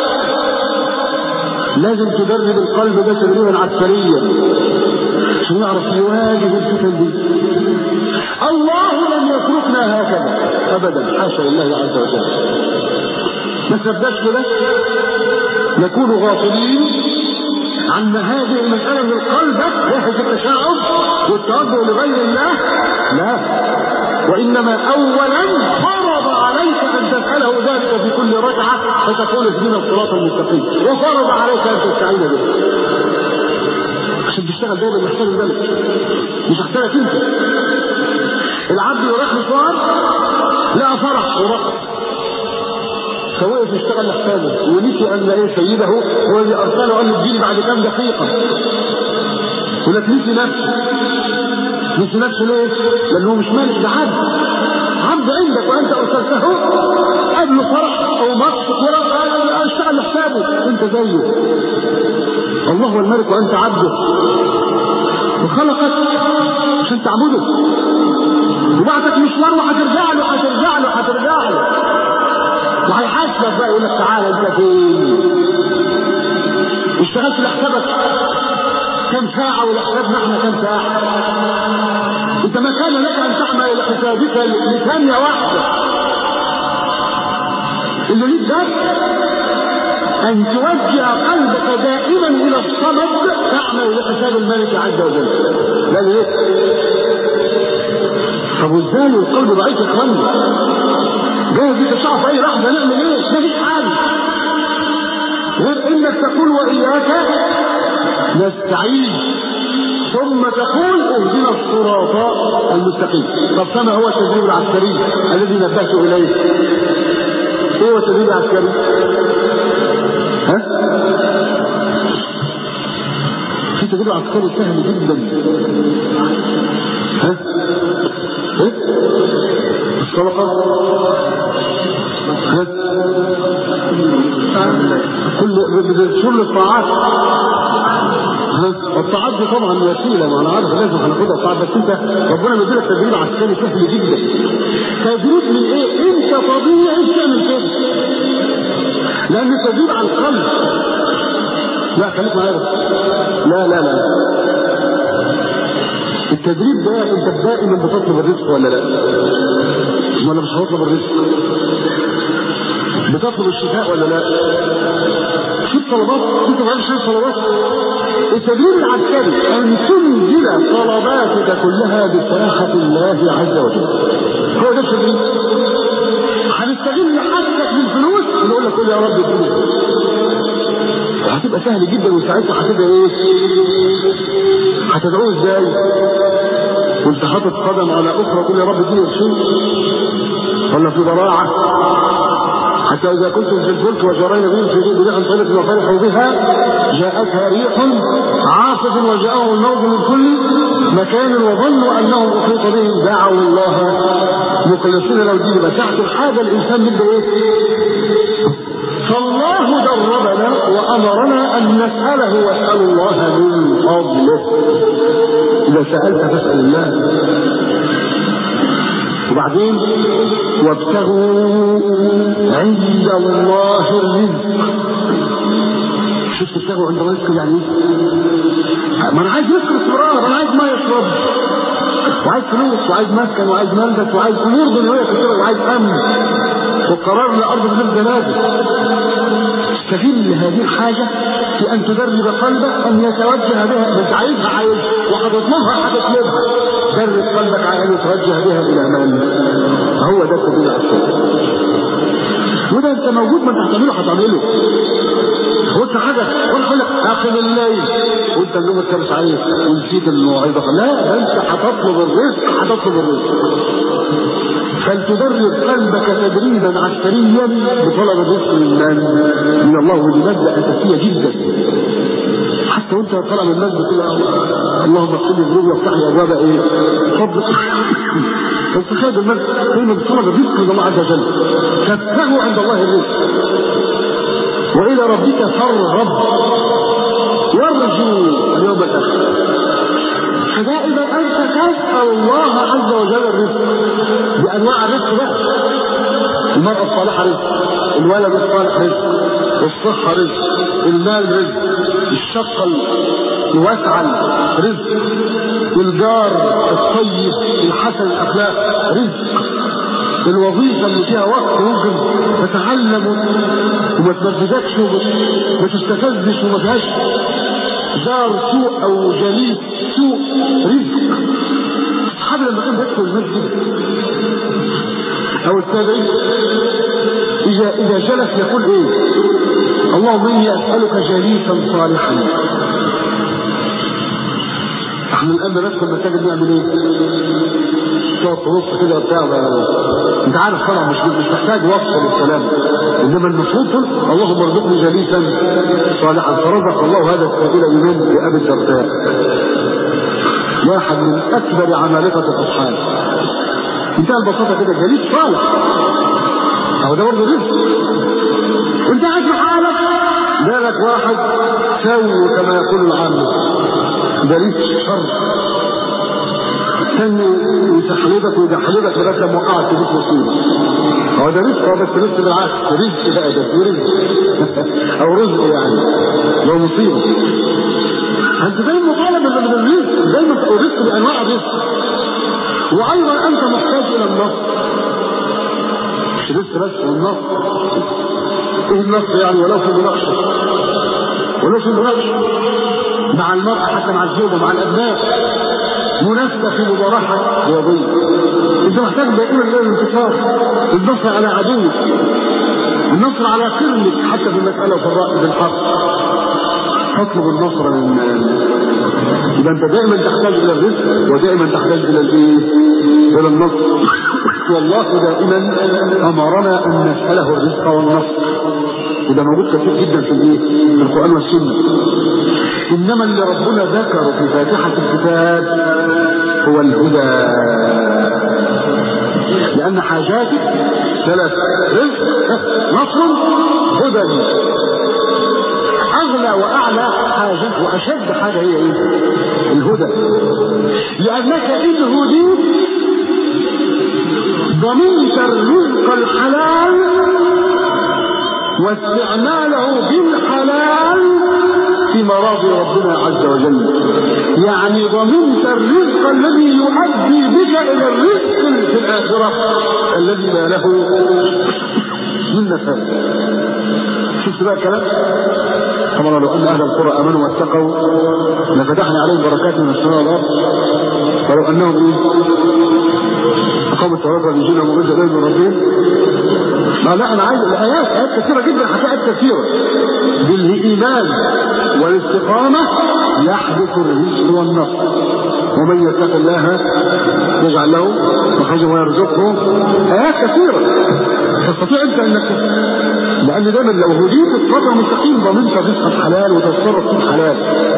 لازم تدرب القلب ده تدريبا عسكريا عشان يعرف يواجه الفتن دي الله لم يتركنا هكذا ابدا حاشا لله عز وجل ما تبداش كده نكون غافلين عن هذه المسألة من القلب جاهز التشعب والتوجه لغير الله لا وإنما أولا فرض عليك أن تسأله ذلك في كل ركعة فتقول اهدنا الصراط المستقيم وفرض عليك أن تستعين به عشان تشتغل دايما محتاج ذلك مش محتاجك انت العبد يروح مشوار لا فرح ورقص فوقف يشتغل لحسابه ونسي ان ايه سيده هو اللي ارسله قال له اديني بعد كام دقيقه ولك نسي نفسه نسي نفسه ليه؟ لانه مش مالك ده عبد عبد عندك وانت ارسلته قبل فرح او مقصد ولا اشتغل لحسابه انت زيه الله هو الملك وانت عبده وخلقك عشان تعبده وبعتك مشوار وهترجع له هترجع له هترجع له وهيحاسبك بقى يقول لك تعالى انت فين اشتغلت لحسابك كم ساعة ولحسابنا احنا كم ساعة انت ما كان لك ان تعمل لحسابك لثانية واحدة اللي ليك ده ان توجه قلبك دائما الى الصمد تعمل لحساب الملك عز وجل لا ليه طب وازاي القلب ضعيف يا اخواني جاي دي تشعر في اي لحظه نعمل ايه مفيش حاجه غير انك تقول واياك نستعين ثم تقول اهدنا الصراط المستقيم طب كما هو التدريب العسكري الذي نبهت اليه ايه هو التدريب العسكري ها في تدريب عسكري سهل جدا ها ايه الصدقه كل كل الطاعات الطاعات دي طبعا وسيله ما انا عارف لازم هناخدها الطاعات بس انت ربنا مديلك تدريب عسكري سهل جدا تدريب من ايه؟ انت طبيعي تعمل كده لان تدريب على القلب لا خليك معايا بس لا لا لا التدريب ده انت دائما بتطلب الرزق ولا لا؟ ولا مش هتطلب الرزق؟ بتطلب الشفاء ولا لا؟ في طلبات انت ما شايف طلبات التدريب العسكري ان تنزل طلباتك كلها بساحه الله عز وجل هو ده التدريب هنستغل حاجتك من فلوس ونقول لك قول يا رب فلوس هتبقى سهل جدا وساعتها هتبقى ايه هتدعوه ازاي وانت حاطط قدم على اخرى قول يا رب اديني قرشين ولا في ضراعه حتى إذا كنتم في الفلك وجرينا بهم في ذي بريح طيبة وفرحوا بها جاءتها ريح عاصف وجاءهم الموج من كل مكان وظنوا أنهم أحيط بهم دعوا الله مخلصين لو دي بساعة الحاجة الإنسان من إيه؟ فالله دربنا وأمرنا أن نسأله واسأل الله من فضله إذا سألت فاسأل الله وبعدين وابتغوا عند الله الرزق شفت ابتغوا عند الله الرزق يعني ايه؟ ما انا عايز رزق استمرار انا عايز ما يشرب وعايز فلوس وعايز مسكن وعايز ملبس وعايز امور دنيويه كثيره وعايز امن وقرار لارض من الجنازه استغل هذه الحاجة في أن تدرب قلبك أن يتوجه بها مش عايزها عايز وهتطلبها هتطلبها درب قلبك على أن يتوجه بها إلى من هو ده التدريب العسكري وده أنت موجود ما أنت هتعمله هتعمله قلت حاجة وانا اقول لك اقم الليل وانت اليوم الخامس عليك ونسيت الموعظة لا ده انت هتطلب الرزق هتطلب الرزق فلتدرب قلبك تدريبا عسكريا بطلب الرزق من من من الله ودي مادة أساسية جدا حتى وانت طالع من المسجد تقول اللهم اغفر لي ذنوبي وافتح لي ابواب ايه؟ فضل بس خير المسجد دايما بطلب الرزق من الله عز وجل فابتغوا عند الله الرزق والى ربك فارغب وارجو اليوم الاخر فدائما انت تسال الله عز وجل الرزق بانواع الرزق بقى المرأة الصالحة رزق الولد الصالح رزق الصحة رزق المال رزق الشقة الواسعة رزق الجار الطيب الحسن الأخلاق رزق الوظيفة اللي فيها وقت ممكن تتعلم وما تمددكش وما تستفزش وما فيهاش جار سوء أو جليس سوء رزق أصحاب لما كان بيدخل المسجد أو التابعين إذا إذا جلس يقول إيه؟ اللهم إني أسألك جليسا صالحا. احنا الآن بندخل المساجد نعمل إيه؟ تقعد تبص كده وبتاع أنت عارف طبعا مش مش محتاج وصف للكلام إنما المفروض تقول اللهم ارزقني جليسا صالحا فرزق الله هذا السبيل بمن؟ بأبي الدرداء. واحد من أكبر عمالقة الأصحاب. انتهى البساطة كده جليس صالح اهو ده برضه رزق وانت قاعد في حالك جالك واحد سوي كما يقول العامة جليس شر ثاني يسحلبك ويدحلبك لغايه لما وقعت في بيت مصيبه هو ده رزق هو بس رزق بالعكس رزق بقى ده رزق او رزق يعني لو مصيبه انت زي المطالب من الرزق زي ما الرزق بانواع الرزق وايضا انت محتاج الى النصر مش لسه بس النصر ايه النصر يعني ولو في مناقشه ولو في مناقشه مع المرأة حتى مع الزوجة مع الأبناء منافسة في مباراة رياضية أنت محتاج دائما إلى الانتصار النصر على عدوك النصر على قرنك حتى في المسألة وفي الرأي بالحق تطلب النصر من يبقى انت دائما تحتاج الى الرزق ودائما تحتاج الى الايه؟ الى النصر والله دائما امرنا ان نساله الرزق والنصر وده موجود كثير جدا في الايه؟ في القران والسنه انما اللي ربنا ذكره في فاتحه الكتاب هو الهدى لان حاجاتك ثلاث رزق نصر هدى اغلى واعلى حاجه واشد حاجه هي ايه؟ الهدى لانك ان هديت ضمنت الرزق الحلال واستعماله بالحلال في في مراضي ربنا عز وجل يعني ضمنت الرزق الذي يؤدي بك الى الرزق في الاخره الذي لا له من نفاذ شفت بقى الكلام طبعا لو ان اهل القرى امنوا واتقوا لفتحنا عليهم بركات من السماء والارض ولو انهم ايه اقاموا الصلاه ويجينا مغيث اليه من ربهم ما لا انا عايز الايات ايات كثيره جدا حكايات كثيره بالايمان والاستقامه يحدث الرزق والنصر ومن يتق الله يجعل له مخرجا ويرزقه ايات كثيره تستطيع انت انك لان دايما لو هديت الصراط المستقيم ضمنت رزقا حلال وتتصرف في الحلال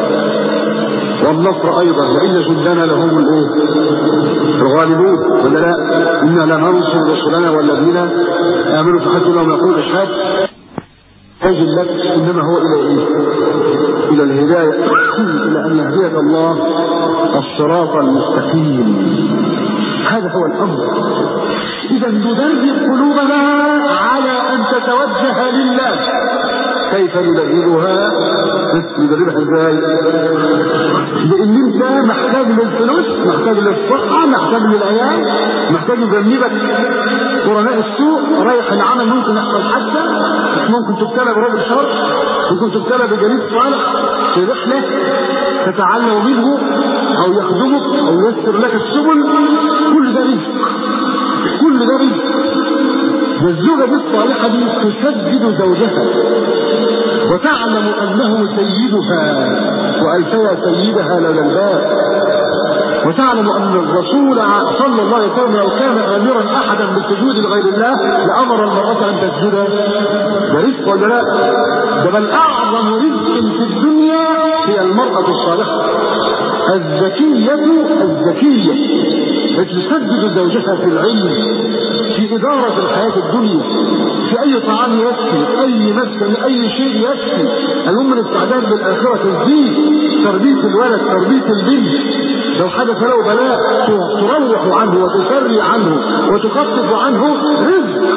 والنصر ايضا وان جندنا لهم الايه الغالبون ولا لا انا لننصر رسلنا والذين امنوا فحتى لهم يقول اشهاد اجل لك انما هو الى ايه الى الهدايه الى ان يهديك الله الصراط المستقيم هذا هو الامر اذا ندرب قلوبنا على ان تتوجه لله كيف ندربها ندربها ازاي لان انت محتاج للفلوس محتاج للصحه محتاج للعيال محتاج يجنبك قرناء السوء رايح العمل ممكن يحصل حادثه ممكن تبتلى برجل شر ممكن تبتلى بجليد صالح في رحله تتعلم منه او يخدمك او ييسر لك السبل كل ده رزق كل ده رزق والزوجة دي الصالحة دي تسدد زوجها وتعلم أنه سيدها وألفيا سيدها لدى الباب وتعلم أن الرسول صلى الله عليه وسلم لو كان آمرا أحدا بالسجود لغير الله لأمر المرأة أن تسجد ده رزق ولا لا؟ ده بل أعظم رزق في الدنيا هي المرأة الصالحة الذكية الذكية التي تسدد زوجها في العلم في إدارة الحياة الدنيا في أي طعام يكفي أي مسكن أي شيء يكفي المهم الاستعداد للآخرة تزيد تربية الولد تربية البنت لو حدث له بلاء تروح عنه وتسري عنه وتخفف عنه رزق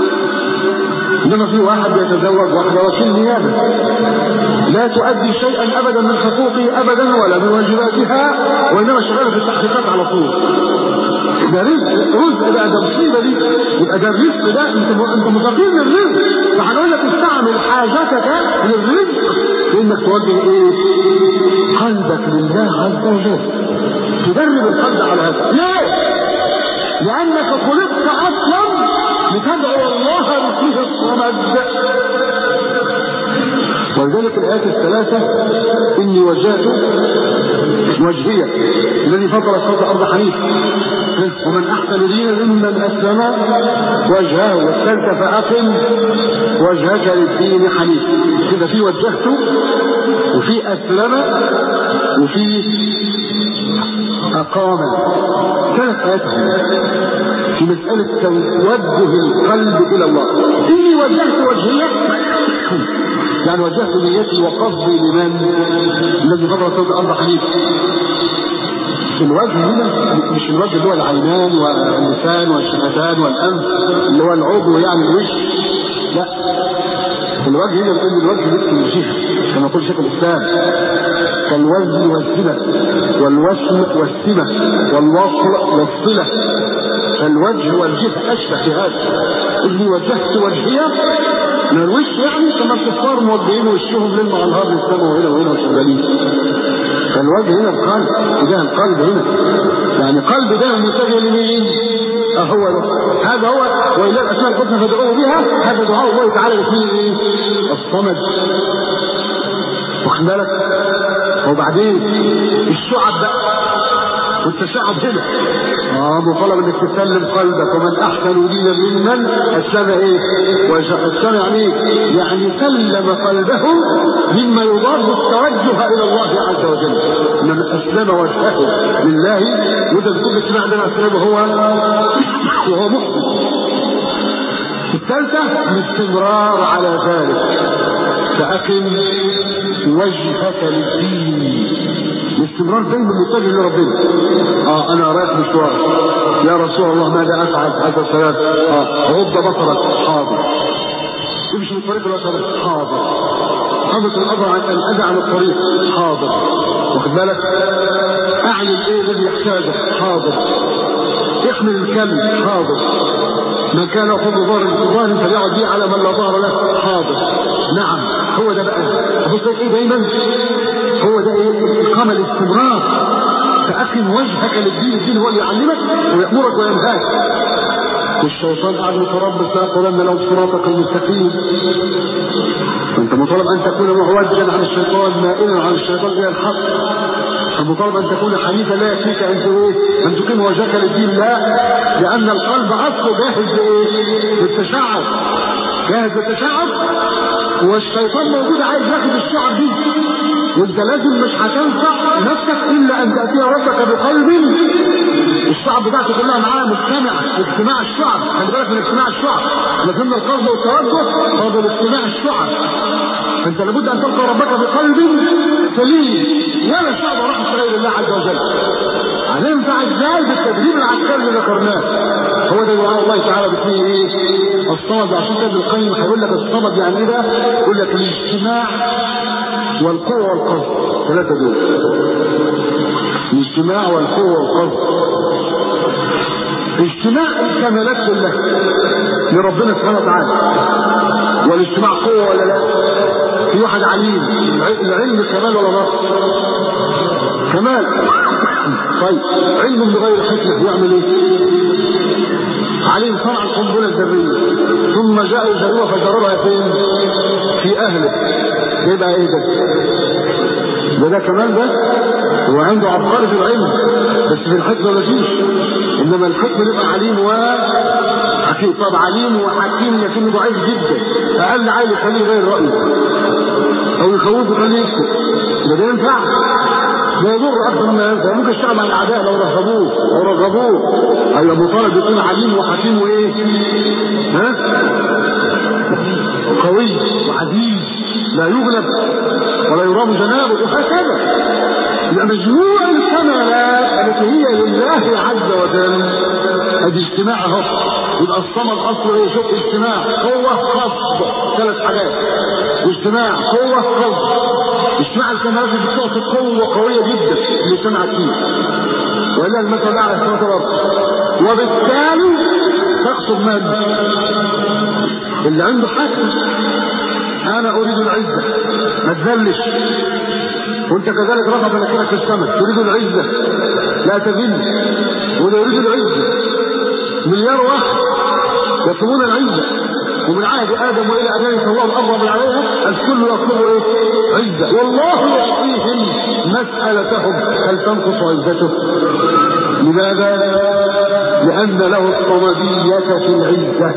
انما في واحد يتزوج واحده وكيل نيابه لا تؤدي شيئا ابدا من حقوقه ابدا ولا من واجباتها وانما شغاله في التحقيقات على طول ده رزق رزق ده ده مصيبه دي يبقى ده الرزق ده انت انت مفقير للرزق فهنقول لك استعمل حاجتك للرزق بانك توجه ايه؟ قلبك لله عز وجل تدرب القلب على هذا ليه؟ لانك خلقت اصلا لتدعو الله باسمه الصمد ولذلك الآيات الثلاثة إني وجهت وجهي الذي فطر الصوت الأرض حنيف ومن أحسن دينا ممن أسلم وجهه والثالثة فأقم وجهك للدين حنيف كده في وجهت وفي أسلم وفي أقام ثلاث آيات في مسألة توجه القلب إلى الله إني وجهت وجهي يعني وجهت نيتي وقصدي لمن الذي فطر صوت الأرض حنيف الوجه هنا مش الوجه اللي هو العينان واللسان والشفتان والأنف اللي هو العضو يعني الوش لا الوجه هنا بيقول الوجه مثل الجهة كما يقول شيخ الإسلام كالوزن والسمة والوسم والسمة والوصل والصلة فالوجه والجهة أشبه في هذا إني وجهت وجهي من الوش يعني كما الكفار موجهين وشهم ليل مع نهار للسماء وهنا وهنا وشغالين فالوجه هنا القلب تجاه القلب هنا يعني قلب ده متجه لمين؟ هو ده هذا هو والى الاسماء الحسنى فادعوه بها هذا دعاء الله تعالى اسمه ايه؟ الصمد واخد بالك؟ وبعدين الشعب بقى والتشعب هنا اه مطالب انك تسلم قلبك ومن احسن دينا ممن اسلم ايه؟ اسلم يعني ايه؟ يعني سلم قلبه مما يضاد التوجه الى الله عز وجل من اسلم وجهه لله وده كل اسمع عندنا اسلم هو وهو محسن الثالثة الاستمرار على ذلك فأقم وجهك للدين الاستمرار دايما متجه لربنا اه انا رايح مشوار يا رسول الله ماذا افعل هذا الصلاه اه غض بصرك حاضر امشي من طريق الوسط حاضر حاضر الأمر عن أن أدع عن الطريق حاضر واخد بالك أعلن إيه الذي يحتاجه حاضر احمل الكلب حاضر من كان يأخذ ظهر ظهر فليعد به على من لا ظهر له حاضر نعم هو ده بقى بص ايه دايما هو ده ايه اقامه الاستمرار فاقم وجهك للدين الدين هو اللي يعلمك ويامرك وينهاك والشيطان قاعد متربص يقولن لهم صراطك المستقيم انت مطالب ان تكون معوجا عن الشيطان مائلا عن الشيطان الى الحق المطالب ان تكون حنيفا لا يكفيك ان ايه ان تقيم وجهك للدين لا لان القلب اصله جاهز لايه للتشعب جاهز للتشعب والشيطان موجود عايز ياخد الشعب دي وانت لازم مش هتنفع نفسك الا ان تاتي ربك بقلب الشعب بتاعته كلها معاه مجتمع اجتماع الشعب خلي بالك من اجتماع الشعب لكن القصد والتوجه هو بالاجتماع الشعب فانت لابد ان تلقى ربك بقلب سليم ولا شعب راح غير الله عز وجل هننفع ازاي بالتدريب العسكري اللي ذكرناه هو ده دعاء الله تعالى باسمه ايه الصمد عشان كده ابن القيم هيقول لك الصمد يعني ايه ده يقول لك الاجتماع والقوه والقصد ثلاثه دول الاجتماع والقوه والقصد اجتماع الكمالات كلها لربنا سبحانه وتعالى والاجتماع قوه ولا لا في واحد عليم العلم كمال ولا نقص كمال طيب علم بغير حكمه يعمل ايه عليم صنع القنبله الذريه ثم جاء يجربها فجربها فين في اهله يبقى ايه ده ده ده كمان ده هو عنده عبقري في العلم بس في الحكمه ما فيش انما الحكمه يبقى عليم وحكيم طب عليم وحكيم لكنه ضعيف جدا اقل عيل يخليه غير رايه او يخوفه خليه يسكت ده ده ينفع ده يضر اكثر مما ينفع ممكن يشتغل مع الاعداء لو رغبوه لو رغبوه ايوه مطالب يكون عليم وحكيم وايه ها قوي وعزيز لا يغلب ولا يرام جنابه وهكذا يبقى مجموع الكمالات التي هي لله عز وجل ادي اجتماع اهو يبقى الصمد اصله ايه شوف اجتماع قوه خفض ثلاث حاجات واجتماع قوه خفض اجتماع الكمالات دي بتعطي قوه قويه جدا اللي اجتمعت فيه والا المثل الاعلى السماوات والارض وبالتالي تقصد من اللي عنده حق انا اريد العزه ما تذلش وانت كذلك رفع مناخيرك في السماء تريد العزه لا تذل ولا يريد العزه مليار واحد يطلبون العزه ومن عهد ادم والى ابيه الله الارض عليها الكل يطلب ايه؟ عزه والله يعطيهم مسالتهم هل تنقص عزته؟ لماذا؟ لان له الصمديه في العزه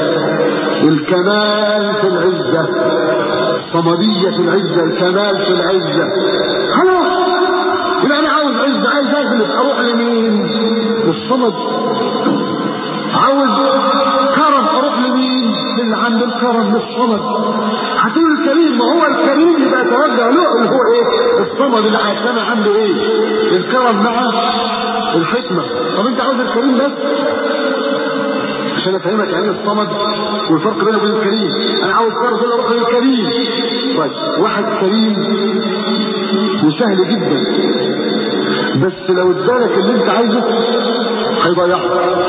الكمال في العزه الصمديه في العزه الكمال في العزه خلاص يبقى انا عاوز عزه عايز اجلس اروح لمين؟ للصمد عاوز كرم اروح لمين؟ اللي عنده الكرم للصمد هتقول الكريم ما هو الكريم يبقى يتوجه له اللي هو ايه؟ الصمد اللي هيجتمع عنده ايه؟ الكرم مع الحكمه طب انت عاوز الكريم بس؟ عشان افهمك يعني الصمد والفرق بينه وبين الكريم انا عاوز فرق بين الرقم الكريم طيب واحد كريم وسهل جدا بس لو ادالك اللي انت عايزه هيضيعك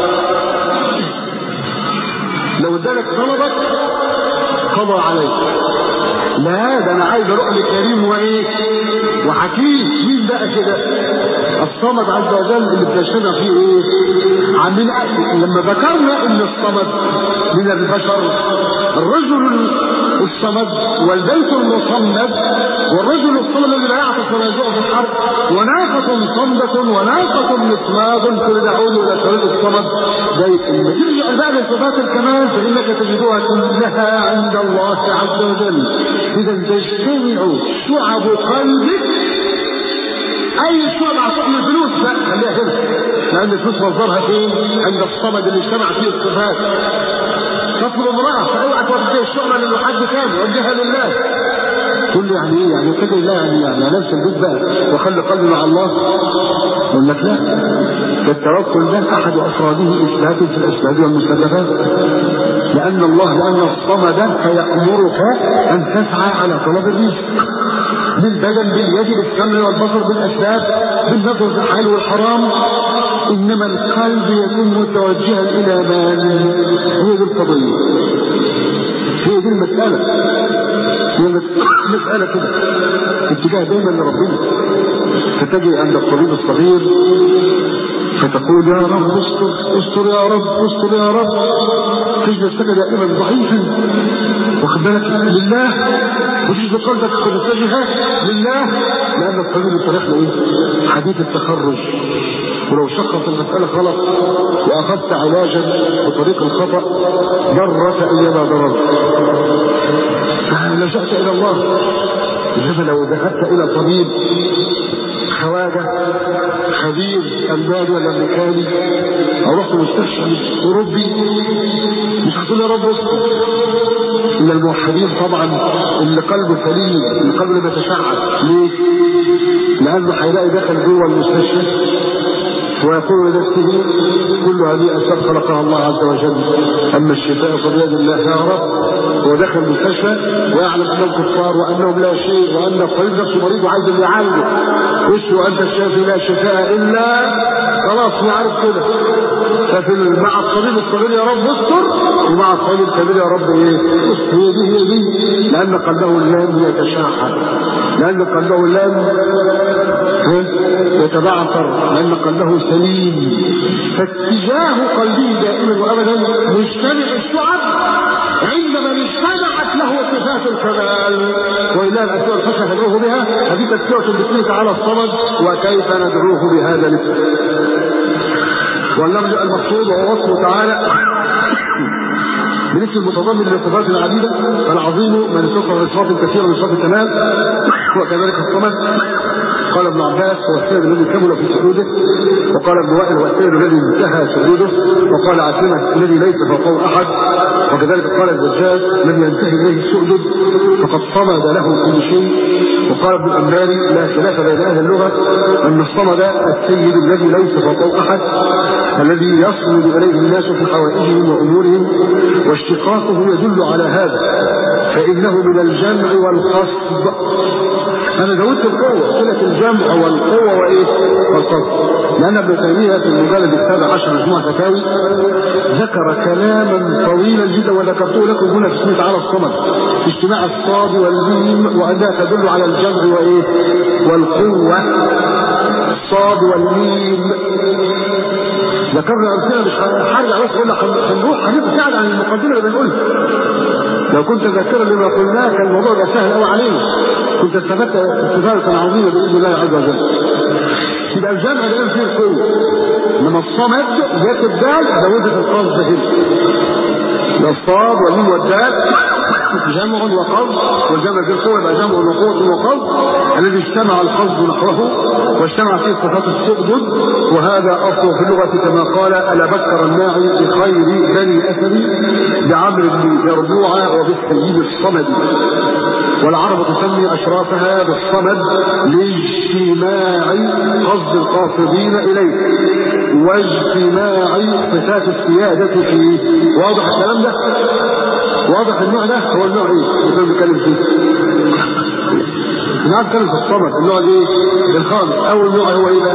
لو ادالك طلبك قضى عليك لا ده انا عايز اروح لكريم وايه وحكيم مين بقى كده الصمد عز وجل اللي بتجتمع فيه ايه عاملين لما ذكرنا ان الصمد من البشر الرجل الصمد والبيت المصمد والرجل الصمد الذي لا يعطف ولا يجوع في الحرب وناقة صمدة وناقة مصماد كل دعوه الى طريق الصمد بيت لما ترجع بقى لصفات الكمال فانك تجدها كلها عند الله عز وجل اذا تجتمع شعب قلبك اي شعب عطاء الفلوس لا خليها هنا لان الفلوس مصدرها فين عند الصمد اللي اجتمع فيه الصفات تطلب امراه فاوعى توجه الشعبه لحد ثاني وجهها لله تقول لي يعني ايه يعني كده لا يعني يعني انسى البيت بقى واخلي قلبي مع الله يقول لك لا فالتوكل ده احد افراده اثبات في الاسباب والمسببات لان الله لان الصمد فيامرك ان تسعى على طلب الرزق بالبدن باليد بالسمع والبصر بالاسباب بالنظر في الحلال والحرام انما القلب يكون متوجها الى مال هي دي القضيه هي دي المساله هي مساله كده اتجاه دايما لربنا فتجي عند الطبيب الصغير فتقول يا رب استر استر يا رب استر يا رب تجد نفسك دائما ضعيفا واخد بالك لله وتجد قلبك متجهه لله لان الطبيب يصرح له ايه؟ حديث التخرج ولو شخص المسألة غلط وأخذت علاجا بطريق الخطأ ضرك أيما ضرر فلجأت إلى الله إنما لو ذهبت إلى طبيب خواجة خبير ألماني ولا أمريكاني أو رحت مستشفى أوروبي مش هتقول يا رب اصبر إن الموحدين طبعا اللي قلبه سليم اللي قلبه بيتشعب ليه؟ لأنه هيلاقي دخل جوه المستشفى ويقول لنفسه كل هذه أسباب خلقها الله عز وجل أما الشفاء فبيد الله يا رب هو دخل المستشفى ويعلم أنهم كفار وأنهم لا شيء وأن الطبيب نفسه مريض وعايز اللي يعالجه وش وأنت الشافي لا شفاء إلا خلاص هو عارف كده ففي مع الطبيب الصغير يا رب استر ومع الطبيب الكبير يا رب ايه هي دي هي دي لأن قلبه لم يتشاحن لأن قلبه لم يتبعثر لأن قلبه سليم فاتجاه قلبه دائما وابدا مجتمع الشعب عندما اجتمعت له صفات الكمال والى الاسماء الحسنى ندعوه بها هذه تذكره باسمه تعالى الصمد وكيف ندعوه بهذا الاسم واللفظ المقصود وهو وصفه تعالى بالاسم المتضمن للصفات العديده فالعظيم من سكر صفات كثيره من صفات الكمال وكذلك الصمد قال ابن عباس هو السيد الذي كمل في سجوده وقال ابن وائل هو السيد الذي انتهى سجوده وقال عاصمه الذي ليس فوقه احد وكذلك قال الزجاج لم ينتهي اليه السؤدد فقد صمد له كل شيء وقال ابن الانباري لا خلاف بين اهل اللغه ان الصمد السيد الذي ليس فوقه احد الذي يصمد اليه الناس في حوائجهم وامورهم واشتقاقه يدل على هذا فانه من الجمع والقصد انا زودت القوه قلت لك الجمع والقوه وايه والقصد لان ابن تيميه في المجلد السابع عشر مجموعه فتاوي ذكر كلاما طويلا جدا وذكرته لكم هنا في اسمه تعالى الصمد في اجتماع الصاد والميم وانها تدل على الجمع وايه والقوه الصاد والميم ذكرنا امثله مش هرجع بس اقول لك هنروح هنبعد عن المقدمه اللي بنقولها لو كنت ذاكرا لما قلناه كان الموضوع ده سهل قوي علينا كنت استفدت استفاده عظيمه باذن الله عز وجل يبقى الجمع ده فيه القوه انما الصمد ذات الدال زودت القصد هنا الصاد والميم والدال جمع وقصد والجمع في القوة يبقى جمع وقوة وقصد الذي اجتمع القصد نحوه واجتمع فيه صفات السؤدد وهذا أصله في اللغة كما قال ألا بكر الناعي بخير بني أسد بعمر بن يربوع وبالسيد الصمد والعرب تسمي أشرافها بالصمد لاجتماع قصد القاصدين إليه واجتماع صفات السيادة فيه واضح الكلام ده واضح النوع ده هو النوع ايه اللي بنتكلم فيه نعم نتكلم في الصمد النوع الايه الخامس اول نوع هو ايه بقى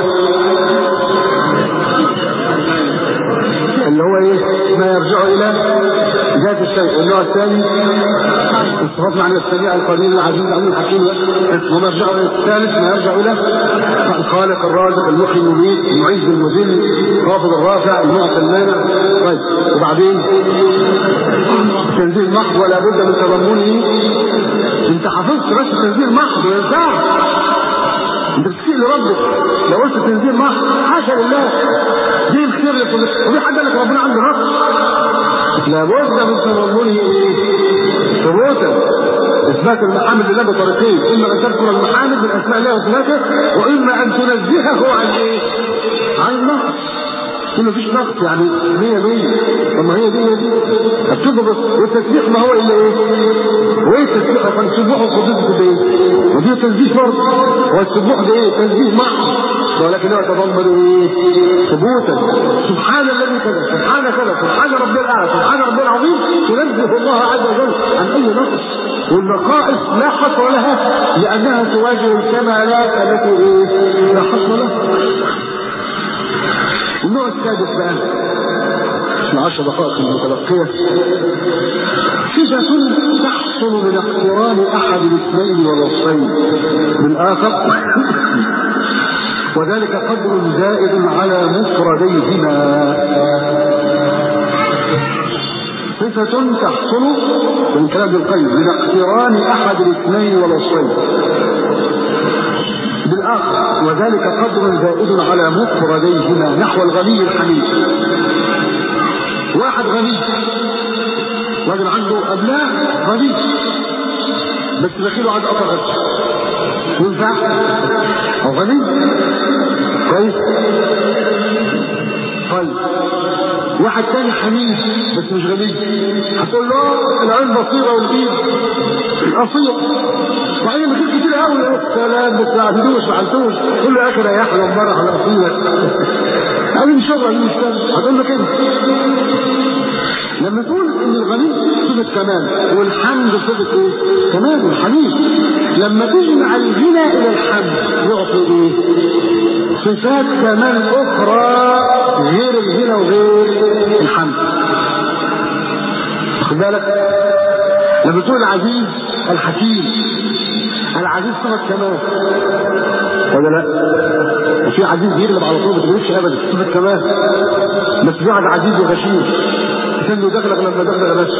اللي هو ايه ما يرجع الى ذات الشيء والنوع الثاني الصفات معنى السميع القدير العزيز العليم الحكيم وما يرجع الى الثالث ما يرجع الى الخالق الرازق المحيي المميت المعز المذل الرافض الرافع المعطي المانع طيب وبعدين تنزيل محض ولا بد من تضمنه انت حفظت بس تنزيل محض ما ينفعش انت بتسيء لربك لو قلت تنزيل محض حاشا لله دي الخير لك وفي حد قال لك ربنا عنده نقص لابد من تضمنه ايه؟ ثبوتا اثبات المحامد لله بطريقين اما ان تذكر المحامد من اسماء الله وصفاته واما ان تنزهه عن ايه؟ عن النقص ما فيش نقص يعني 100 100 طب ما هي دي هي دي التضبط والتسبيح ما هو الا ايه؟ وايه التسبيح عشان تسبحوا قدسة ايه؟ ودي تسبيح برضه هو السبوح ده ايه؟ تسبيح محض ولكنه يتضمن ايه؟ ثبوتا سبحان الذي كذا سبحان كذا سبحان ربي الاعلى سبحان ربي العظيم تنزه الله عز وجل عن اي نقص والنقائص لا حصر لها لانها تواجه الكمالات التي ايه؟ لا حصر لها النوع السادس بقى في العشر دقائق المتبقية صفة تحصل من اقتران أحد الاثنين والوصفين بالآخر وذلك قدر زائد على مفرديهما صفة تحصل من كلام القيم من اقتران أحد الاثنين والوصفين بالآخر وذلك قدر زائد على مفرديهما نحو الغني الحميد واحد غني راجل عنده أبناء غني بس دخيله عند قطع غش ينفع؟ هو غني؟ كويس؟ طيب واحد تاني حميد بس مش غني هتقول له العين بصيره والايد قصير وبعدين مشاكل كتير قوي يا سلام بس ما عندوش ما عندوش قول له يا اخي ريحنا امبارح على قصير قال مش شغل مش هتقول له كده لما تقول ان الغني صفة كمال والحمد صفة ايه؟ كمال والحميد لما تجمع الغنى الى الحمد يعطي ايه؟ صفات كمال اخرى غير الغنى وغير الحمد واخد بالك؟ لما تقول العزيز الحكيم العزيز صفة كمال ولا لا؟ وفي عزيز يغلب على طول ما تقولش ابدا صفة كمال بس في واحد عزيز وغشيم كانه دخلك لما دخل بس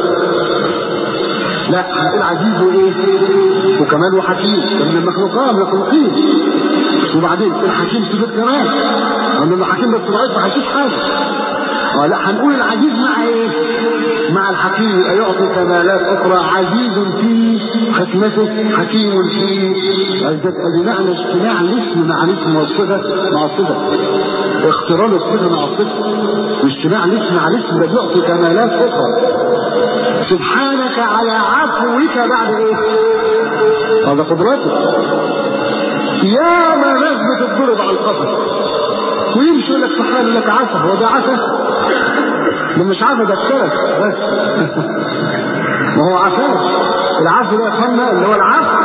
لا هتقول عزيز وايه وكمال وحكيم من المخلوقات مخلوقين وبعدين الحكيم صفة كمال لما الحكيم بس ضعيف ما هيشوف حاجه اه لا هنقول العزيز مع ايه مع الحكيم يعطي كمالات اخرى عزيز في حكمته حكيم في بمعنى اجتماع الاسم مع الاسم والصفه مع الصفه اقتران الصفه مع الصفه واجتماع الاسم مع الاسم ده بيعطي كمالات اخرى سبحانك على عفوك بعد ايه هذا قدرتك يا ما ناس بتضرب على القصر ويمشي يقول لك سبحان لك عفا هو ده عفا ده مش عفا ده الشرف بس ما هو عفا العفو ده يا اللي هو العفو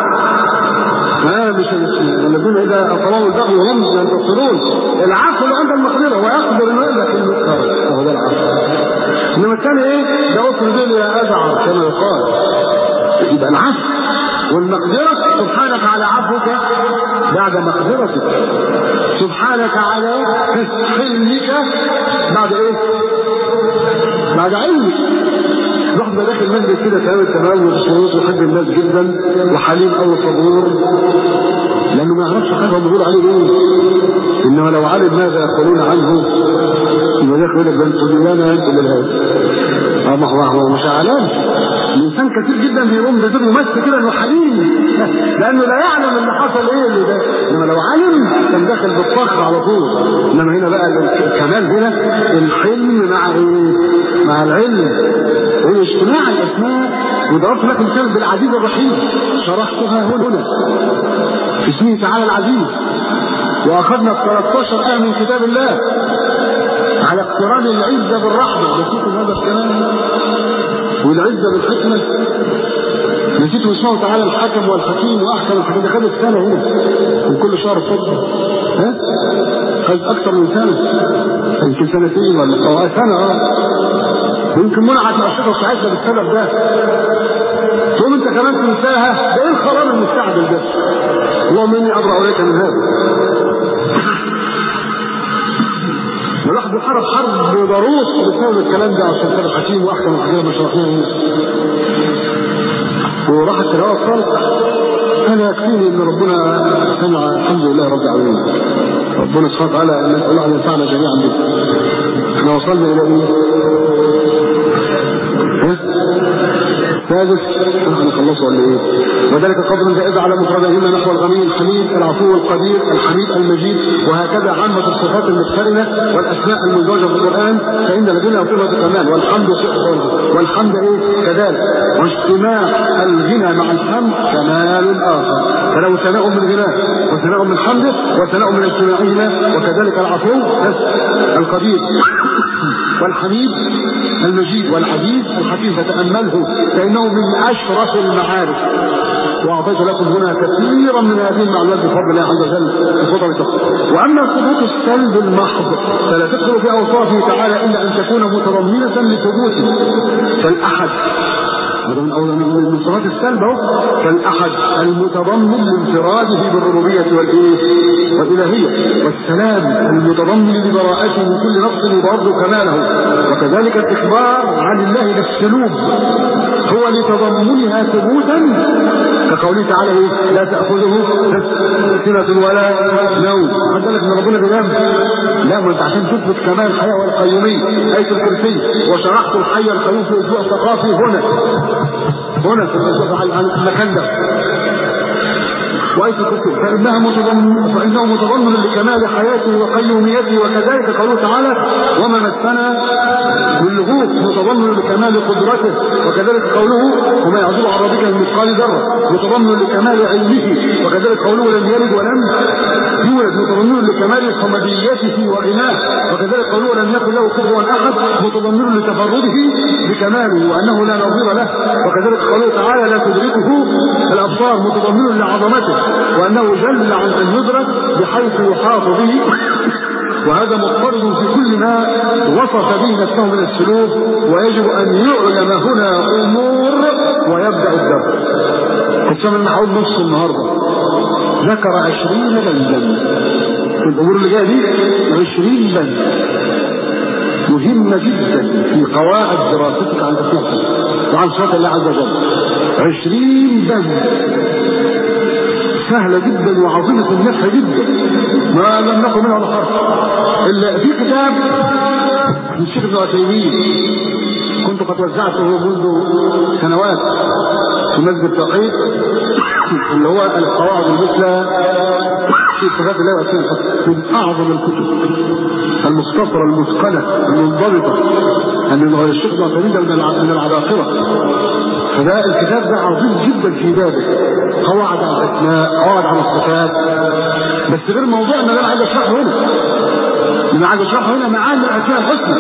ما مش الذين اذا اطلعوا البغي وهم ينتصرون العفو اللي عند المقدره هو يقدر انه يقول لك هو ده العفو انما الثاني ايه ده اصل دين يا ازعر كما يقال يبقى العفو والمقدرة سبحانك على عفوك بعد مقدرتك سبحانك على حلمك بعد ايه بعد علمك الواحد ما داخل مسجد كده تمام تمام والشروط ويحب الناس جدا وحليم قوي صبور لانه ما يعرفش حاجه هم بيقولوا عليه ايه انه لو علم ماذا يقولون عنه يبقى ده يقول لك ده انتوا ديانا انتوا للهادي اه ما هو هو مش اعلام الانسان كثير جدا بيقوم بدور يمثل كده انه حليم لانه لا يعلم اللي حصل ايه اللي ده انما لو علم كان داخل بالفخر على طول انما هنا بقى الكمال هنا الحلم مع ايه؟ مع العلم هو اجتماع الاسماء وضربت لك مثال بالعزيز الرحيم شرحتها هنا في اسمه تعالى العزيز واخذنا 13 ايه من كتاب الله على اقتران العزة بالرحمة نسيتوا هذا الكلام والعزة بالحكمة نسيتوا اسمه تعالى الحكم والحكيم واحكم الحكيم ده خدت سنة هنا من كل شهر فضل ها خد اكثر من سنة يمكن سنتين ولا او سنة اه ويمكن منعت الاشرطة ساعتها بالسبب ده تقوم انت كمان تنساها ده ايه القرار المستعجل ده اللهم اني ابرأ اليك من هذا الواحد بيحارب حرب ضروس بسبب الكلام ده عشان كده حكيم واحكم الحكيم ما شرحناه وراحت الهواء الطلق انا يكفيني ان ربنا سمع الحمد لله رب العالمين ربنا سبحانه وتعالى ان الله ان ينفعنا جميعا به احنا وصلنا الى ايه؟ السادس احنا خلصوا ولا ايه وذلك قدر زائد على مفردهما نحو الغني الحميد العفو القدير الحميد المجيد وهكذا عامة الصفات المقترنة والاسماء المزوجة في القرآن فإن لدينا صفة كمال والحمد والحمد ايه كذلك واجتماع الغنى مع الحمد كمال آخر فلو ثناء من غناه وثناء من حمده وثناء من اجتماعهما وكذلك العفو القدير والحميد المجيد والعزيز الحكيم فتأمله فإنه من أشرف المعارف وأعطيت لكم هنا كثيرا من هذه المعلومات بفضل الله عز وجل بفضل وأما ثبوت السلب المحض فلا تدخل في أوصافه تعالى إلا أن تكون متضمنة لثبوته فالأحد هذا من أول من صفات السلب اهو كالأحد المتضمن لانفراده بالربوبية والإيه والإلهية والسلام المتضمن لبراءته من كل نقص يضاد كماله وكذلك الإخبار عن الله بالسلوب هو لتضمنها ثبوتا كقوله تعالى إيه؟ لا تأخذه سنة ولا نوم حتى لك ان ربنا بينام لا ما انت عشان تثبت كمال الحياة والقيومية آية الكرسي وشرحت الحي القيوم في أسبوع ثقافي هنا هنا في المكان ده وآية الكرسي فإنها متضمن فإنه متضمن لكمال حياته وقيوميته وكذلك قوله تعالى وما مسنا من لغوب متضمن لكمال قدرته وكذلك قوله وما يعزب عن ربك من مثقال ذرة متضمن لكمال علمه وكذلك قوله لم يلد ولم يولد متضمن لكمال حمديته وغناه وكذلك قوله لم يكن له كفوا أحد متضمن لتفرده بكماله وأنه لا نظير له وكذلك قوله تعالى لا تدركه الأبصار متضمن لعظمته وأنه جل عن أن يدرك بحيث يحاط به وهذا مضطرد في كل ما وصف به نفسه من السلوك ويجب أن يعلم هنا أمور ويبدأ الدرس قسم النحو نص النهاردة ذكر عشرين بندا في الأمور اللي جاية دي عشرين بند مهمة جدا في قواعد دراستك عن أسمائك وعن صفات الله عز وجل عشرين بند سهلة جدا وعظيمة النفع جدا ما لم نقل منها بحرف إلا في كتاب من الشيخ ابن عثيمين كنت قد وزعته منذ سنوات في مسجد التوحيد اللي هو القواعد المثلى في صفات الله واسمائه من اعظم الكتب المختصره المتقنه المنضبطه ان غير الشيخ ابن عثيمين من العباقره فده الكتاب ده عظيم جدا في بابه قواعد عن الاسماء قواعد عن الصفات بس غير موضوعنا اللي انا عايز اشرحه هنا اللي عايز اشرحه هنا معاني الاسماء الحسنى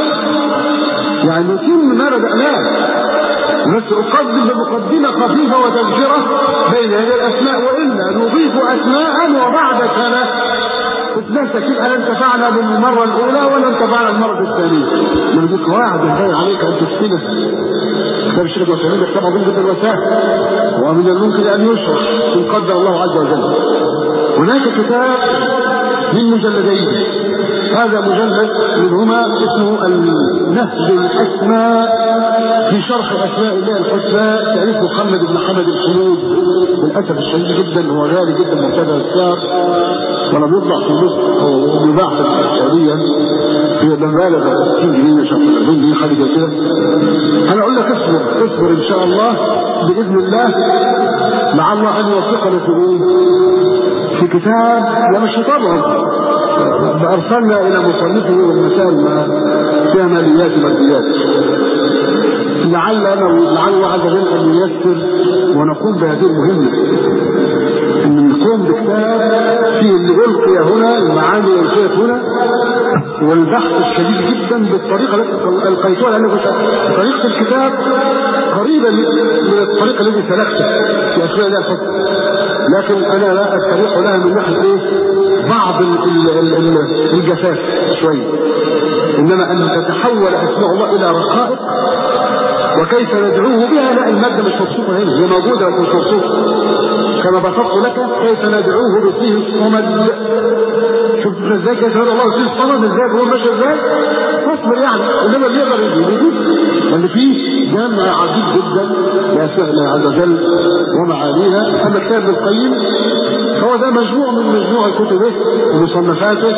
يعني نتم ما بدأناه بس أقدم بمقدمة خفيفة وتذكرة بين هذه الأسماء وإلا نضيف أسماء وبعد سنة نفسك يبقى لا انتفعنا بالمرة الأولى ولا انتفعنا المرة الثانية من دي قواعد ينبغي عليك أن تسكنها كتاب الشيخ وسلم كتاب عظيم جدا الوسائل ومن الممكن أن يشرح إن قدر الله عز وجل هناك كتاب من مجلدين هذا مجلد منهما اسمه النهج الاسماء في شرح اسماء الله الحسنى تاريخ محمد بن حمد الحمود للاسف الشديد جدا هو غالي جدا مرتبه السعر ولم يطلع في مصر هو بيباع في السعوديه في مبالغ 60 جنيه مش عارف 40 جنيه حاجه زي كده انا اقول لك اصبر اصبر ان شاء الله باذن الله لعل الله ان يوفقنا في ايه؟ في كتاب ومش طبعا أرسلنا إلى مصنفه والمثال ما فيها ماليات وماديات لعل أنا لعل الله عز وجل أن ييسر ونقوم بهذه المهمة أن نقوم بكتاب فيه اللي ألقي هنا المعاني ألقيت هنا والبحث الشديد جدا بالطريقة التي ألقيتها لأنه طريقة الكتاب قريبة من الطريقة التي سلكتها في أسماء الله الحسنى لكن أنا لا أستريح لها من ناحية إيه؟ بعض الجفاف شوية إنما أن تتحول أسماء الله إلى رقائق وكيف ندعوه بها لا المادة مش مبسوطة هنا هي موجودة لكن مش مبسوطة كما بسطت لك كيف ندعوه باسمه الصمد شوف ازاي كيف ندعو الله باسمه الصمد ازاي هو ماشي ازاي تصبر يعني انما اللي يقدر يجي يجي لان فيه جمع عجيب جدا لاسماء الله عز وجل ومعانيها اما كتاب ابن القيم هو ده مجموع من مجموع كتبه ومصنفاته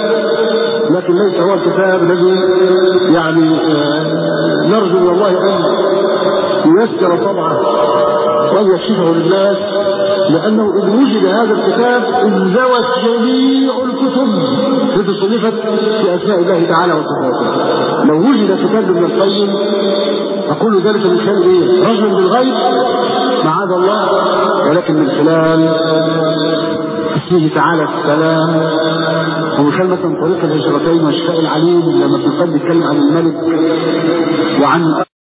لكن ليس هو الكتاب الذي يعني نرجو من الله ان ييسر طبعه وأن يكشفه للناس لأنه إن وجد هذا الكتاب انزوت جميع الكتب التي صنفت في أسماء الله تعالى وصفاته لو وجد كتاب ابن القيم أقول ذلك من خلال إيه؟ رجل بالغيب معاذ الله ولكن من خلال اسمه تعالى السلام ومن خلال مثلا طريق الهجرتين والشفاء العليم لما في القلب يتكلم عن الملك وعن